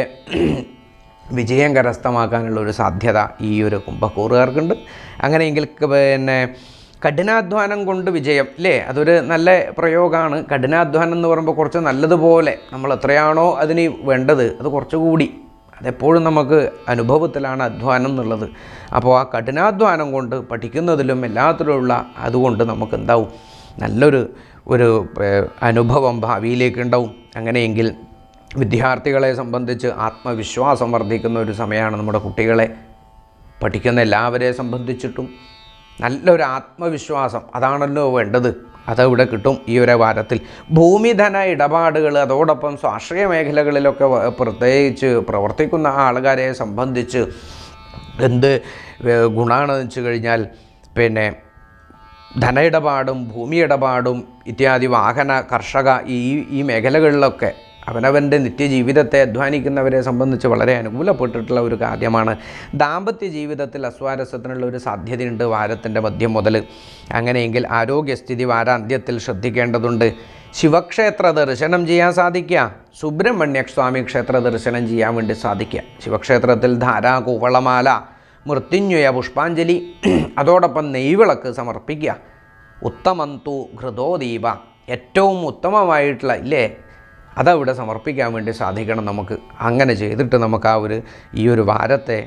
വിജയം കരസ്ഥമാക്കാനുള്ള ഒരു സാധ്യത ഈ ഒരു കുംഭക്കൂറുകാർക്കുണ്ട് അങ്ങനെയെങ്കിൽ ക- പിന്നെ കഠിനാധ്വാനം കൊണ്ട് വിജയം അല്ലേ അതൊരു നല്ല പ്രയോഗമാണ് കഠിനാധ്വാനം എന്ന് പറയുമ്പോൾ കുറച്ച് നല്ലതുപോലെ നമ്മൾ എത്രയാണോ അതിന് വേണ്ടത് അത് കുറച്ചുകൂടി അതെപ്പോഴും നമുക്ക് അനുഭവത്തിലാണ് അധ്വാനം എന്നുള്ളത് അപ്പോൾ ആ കഠിനാധ്വാനം കൊണ്ട് പഠിക്കുന്നതിലും എല്ലാത്തിലുമുള്ള അതുകൊണ്ട് നമുക്ക് എന്താവും നല്ലൊരു ഒരു ഏഹ്, അനുഭവം ഭാവിയിലേക്ക് ഉണ്ടാവും അങ്ങനെയെങ്കിൽ വിദ്യാർത്ഥികളെ സംബന്ധിച്ച് ആത്മവിശ്വാസം വർദ്ധിക്കുന്ന ഒരു സമയമാണ് നമ്മുടെ കുട്ടികളെ പഠിക്കുന്ന എല്ലാവരെ സംബന്ധിച്ചിട്ടും നല്ലൊരു ആത്മവിശ്വാസം അതാണല്ലോ വേണ്ടത് അതവിടെ കിട്ടും ഈ ഒരു വാരത്തിൽ ഭൂമിധന ഇടപാടുകൾ അതോടൊപ്പം സ്വാശ്രയ മേഖലകളിലൊക്കെ വ- പ്രത്യേകിച്ച് പ്രവർത്തിക്കുന്ന ആൾക്കാരെ സംബന്ധിച്ച് എന്ത് ഏഹ്, ഗുണമാണെന്ന് വെച്ച് കഴിഞ്ഞാൽ പിന്നെ ധന ഇടപാടും ഭൂമി ഇടപാടും ഇത്യാദി വാഹന കർഷക ഈ ഈ മേഖലകളിലൊക്കെ അവനവൻ്റെ നിത്യജീവിതത്തെ അധ്വാനിക്കുന്നവരെ സംബന്ധിച്ച് വളരെ അനുകൂലപ്പെട്ടിട്ടുള്ള ഒരു കാര്യമാണ് ദാമ്പത്യ ജീവിതത്തിൽ അസ്വാരസ്യത്തിനുള്ള ഒരു സാധ്യതയുണ്ട് വാരത്തിൻ്റെ മധ്യം മുതൽ അങ്ങനെയെങ്കിൽ ആരോഗ്യസ്ഥിതി വാരാന്ത്യത്തിൽ ശ്രദ്ധിക്കേണ്ടതുണ്ട് ശിവക്ഷേത്ര ദർശനം ചെയ്യാൻ സാധിക്കുക സുബ്രഹ്മണ്യ സ്വാമി ക്ഷേത്ര ദർശനം ചെയ്യാൻ വേണ്ടി സാധിക്കുക ശിവക്ഷേത്രത്തിൽ ധാരാ കൂവളമാല മൃത്യുഞ്ജയ പുഷ്പാഞ്ജലി അതോടൊപ്പം നെയ്വിളക്ക് സമർപ്പിക്കുക ഉത്തമന്തു ഘൃതോദീപ ഏറ്റവും ഉത്തമമായിട്ടുള്ള ഇല്ലേ അതവിടെ സമർപ്പിക്കാൻ വേണ്ടി സാധിക്കണം നമുക്ക് അങ്ങനെ ചെയ്തിട്ട് നമുക്ക് ആ ഒരു ഈ ഒരു വാരത്തെ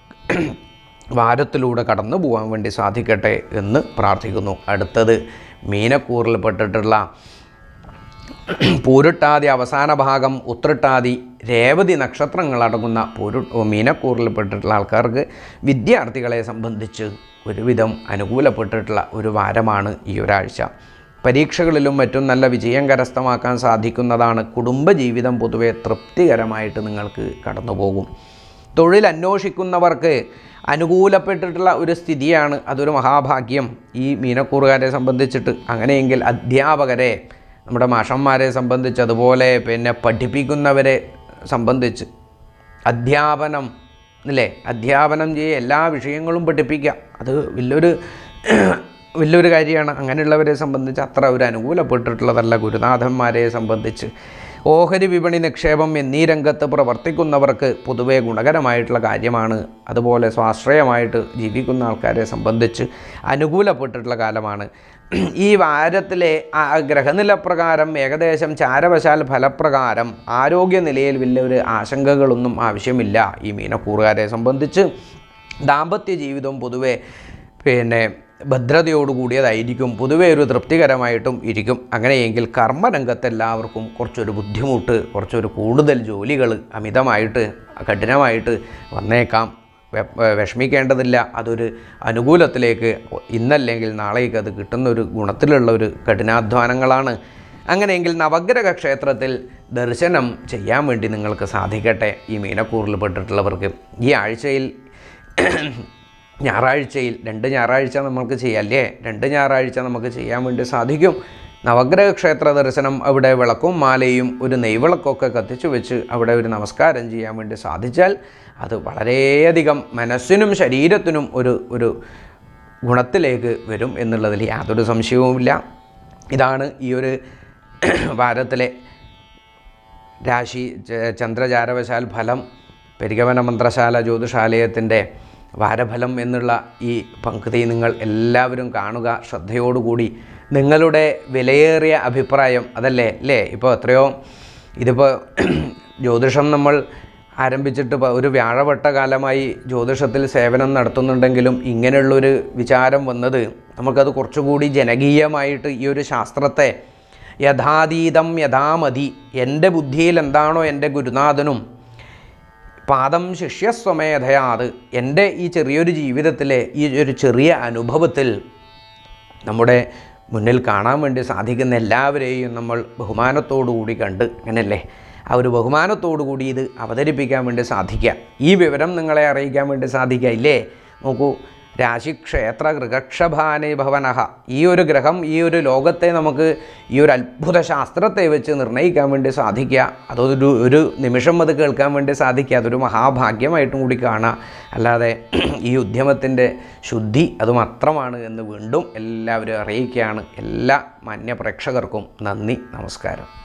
വാരത്തിലൂടെ കടന്നു പോകാൻ വേണ്ടി സാധിക്കട്ടെ എന്ന് പ്രാർത്ഥിക്കുന്നു അടുത്തത് മീനക്കൂറിൽപ്പെട്ടിട്ടുള്ള പൂരുട്ടാതി അവസാന ഭാഗം ഉത്രട്ടാതി രേവതി നക്ഷത്രങ്ങളടങ്ങുന്ന പൂരു മീനക്കൂറിൽപ്പെട്ടിട്ടുള്ള ആൾക്കാർക്ക് വിദ്യാർത്ഥികളെ സംബന്ധിച്ച് ഒരുവിധം അനുകൂലപ്പെട്ടിട്ടുള്ള ഒരു വാരമാണ് ഈ ഒരാഴ്ച പരീക്ഷകളിലും മറ്റും നല്ല വിജയം കരസ്ഥമാക്കാൻ സാധിക്കുന്നതാണ് കുടുംബജീവിതം പൊതുവെ തൃപ്തികരമായിട്ട് നിങ്ങൾക്ക് കടന്നു പോകും തൊഴിൽ അന്വേഷിക്കുന്നവർക്ക് അനുകൂലപ്പെട്ടിട്ടുള്ള ഒരു സ്ഥിതിയാണ് അതൊരു മഹാഭാഗ്യം ഈ മീനക്കൂറുകാരെ സംബന്ധിച്ചിട്ട് അങ്ങനെയെങ്കിൽ അധ്യാപകരെ നമ്മുടെ മാഷന്മാരെ സംബന്ധിച്ച് അതുപോലെ പിന്നെ പഠിപ്പിക്കുന്നവരെ സംബന്ധിച്ച് അധ്യാപനം അല്ലേ അധ്യാപനം ചെയ്യുക എല്ലാ വിഷയങ്ങളും പഠിപ്പിക്കുക അത് വലിയൊരു വലിയൊരു കാര്യമാണ് അങ്ങനെയുള്ളവരെ സംബന്ധിച്ച് അത്ര ഒരു അനുകൂലപ്പെട്ടിട്ടുള്ളതല്ല ഗുരുനാഥന്മാരെ സംബന്ധിച്ച് ഓഹരി വിപണി നിക്ഷേപം എന്നീ രംഗത്ത് പ്രവർത്തിക്കുന്നവർക്ക് പൊതുവേ ഗുണകരമായിട്ടുള്ള കാര്യമാണ് അതുപോലെ സ്വാശ്രയമായിട്ട് ജീവിക്കുന്ന ആൾക്കാരെ സംബന്ധിച്ച് അനുകൂലപ്പെട്ടിട്ടുള്ള കാലമാണ് ഈ വാരത്തിലെ ആ ഗ്രഹനില പ്രകാരം ഏകദേശം ചാരവശാൽ ഫലപ്രകാരം ആരോഗ്യനിലയിൽ വലിയൊരു ആശങ്കകളൊന്നും ആവശ്യമില്ല ഈ മീനക്കൂറുകാരെ സംബന്ധിച്ച് ദാമ്പത്യ ജീവിതം പൊതുവെ പിന്നെ ഭദ്രതയോട് കൂടിയതായിരിക്കും പൊതുവേ ഒരു തൃപ്തികരമായിട്ടും ഇരിക്കും അങ്ങനെയെങ്കിൽ കർമ്മരംഗത്ത് എല്ലാവർക്കും കുറച്ചൊരു ബുദ്ധിമുട്ട് കുറച്ചൊരു കൂടുതൽ ജോലികൾ അമിതമായിട്ട് കഠിനമായിട്ട് വന്നേക്കാം വെ- വിഷമിക്കേണ്ടതില്ല അതൊരു അനുകൂലത്തിലേക്ക് ഇന്നല്ലെങ്കിൽ നാളേക്ക് അത് കിട്ടുന്ന ഒരു ഗുണത്തിലുള്ള ഒരു കഠിനാധ്വാനങ്ങളാണ് അങ്ങനെയെങ്കിൽ നവഗ്രഹ ക്ഷേത്രത്തിൽ ദർശനം ചെയ്യാൻ വേണ്ടി നിങ്ങൾക്ക് സാധിക്കട്ടെ ഈ മീനക്കൂറിൽ പെട്ടിട്ടുള്ളവർക്ക് ഈ ആഴ്ചയിൽ ഞായറാഴ്ചയിൽ രണ്ട് ഞായറാഴ്ച നമുക്ക് ചെയ്യാം അല്ലേ രണ്ട് ഞായറാഴ്ച നമുക്ക് ചെയ്യാൻ വേണ്ടി സാധിക്കും നവഗ്രഹ ക്ഷേത്ര ദർശനം അവിടെ വിളക്കും മാലയും ഒരു നെയ്വിളക്കൊക്കെ കത്തിച്ചു വെച്ച് അവിടെ ഒരു നമസ്കാരം ചെയ്യാൻ വേണ്ടി സാധിച്ചാൽ അത് വളരെയധികം മനസ്സിനും ശരീരത്തിനും ഒരു ഒരു ഗുണത്തിലേക്ക് വരും എന്നുള്ളതിൽ യാതൊരു സംശയവുമില്ല ഇതാണ് ഈ ഒരു വാരത്തിലെ രാശി ച- ചന്ദ്രചാരവശാൽ ഫലം പെരികവന മന്ത്രശാല ജ്യോതിഷാലയത്തിൻ്റെ വാരഫലം എന്നുള്ള ഈ പങ്ക്തി നിങ്ങൾ എല്ലാവരും കാണുക ശ്രദ്ധയോടുകൂടി നിങ്ങളുടെ വിലയേറിയ അഭിപ്രായം അതല്ലേ അല്ലേ ഇപ്പോൾ എത്രയോ ഇതിപ്പോൾ ജ്യോതിഷം നമ്മൾ ആരംഭിച്ചിട്ട് ഇപ്പോൾ ഒരു വ്യാഴവട്ട കാലമായി ജ്യോതിഷത്തിൽ സേവനം നടത്തുന്നുണ്ടെങ്കിലും ഇങ്ങനെയുള്ളൊരു വിചാരം വന്നത് നമുക്കത് കുറച്ചുകൂടി ജനകീയമായിട്ട് ഈ ഒരു ശാസ്ത്രത്തെ യഥാതീതം യഥാമതി എൻ്റെ ബുദ്ധിയിൽ എന്താണോ എൻ്റെ ഗുരുനാഥനും പാദം ശിഷ്യസ്വമേധയാത് എൻ്റെ ഈ ചെറിയൊരു ജീവിതത്തിലെ ഈ ഒരു ചെറിയ അനുഭവത്തിൽ നമ്മുടെ മുന്നിൽ കാണാൻ വേണ്ടി സാധിക്കുന്ന എല്ലാവരെയും നമ്മൾ ബഹുമാനത്തോടു കൂടി കണ്ട് അങ്ങനല്ലേ ആ ഒരു ബഹുമാനത്തോടു കൂടി ഇത് അവതരിപ്പിക്കാൻ വേണ്ടി സാധിക്കുക ഈ വിവരം നിങ്ങളെ അറിയിക്കാൻ വേണ്ടി സാധിക്കുക ഇല്ലേ നോക്കൂ രാശിക്ഷേത്ര ഗൃഹക്ഷഭാനേ ഭവനഹ ഈ ഒരു ഗ്രഹം ഈ ഒരു ലോകത്തെ നമുക്ക് ഈ ഒരു അത്ഭുത ശാസ്ത്രത്തെ വെച്ച് നിർണ്ണയിക്കാൻ വേണ്ടി സാധിക്കുക അതൊരു ഒരു നിമിഷം അത് കേൾക്കാൻ വേണ്ടി സാധിക്കുക അതൊരു മഹാഭാഗ്യമായിട്ടും കൂടി കാണാം അല്ലാതെ ഈ ഉദ്യമത്തിൻ്റെ ശുദ്ധി അത് മാത്രമാണ് എന്ന് വീണ്ടും എല്ലാവരും അറിയിക്കുകയാണ് എല്ലാ മാന്യ പ്രേക്ഷകർക്കും നന്ദി നമസ്കാരം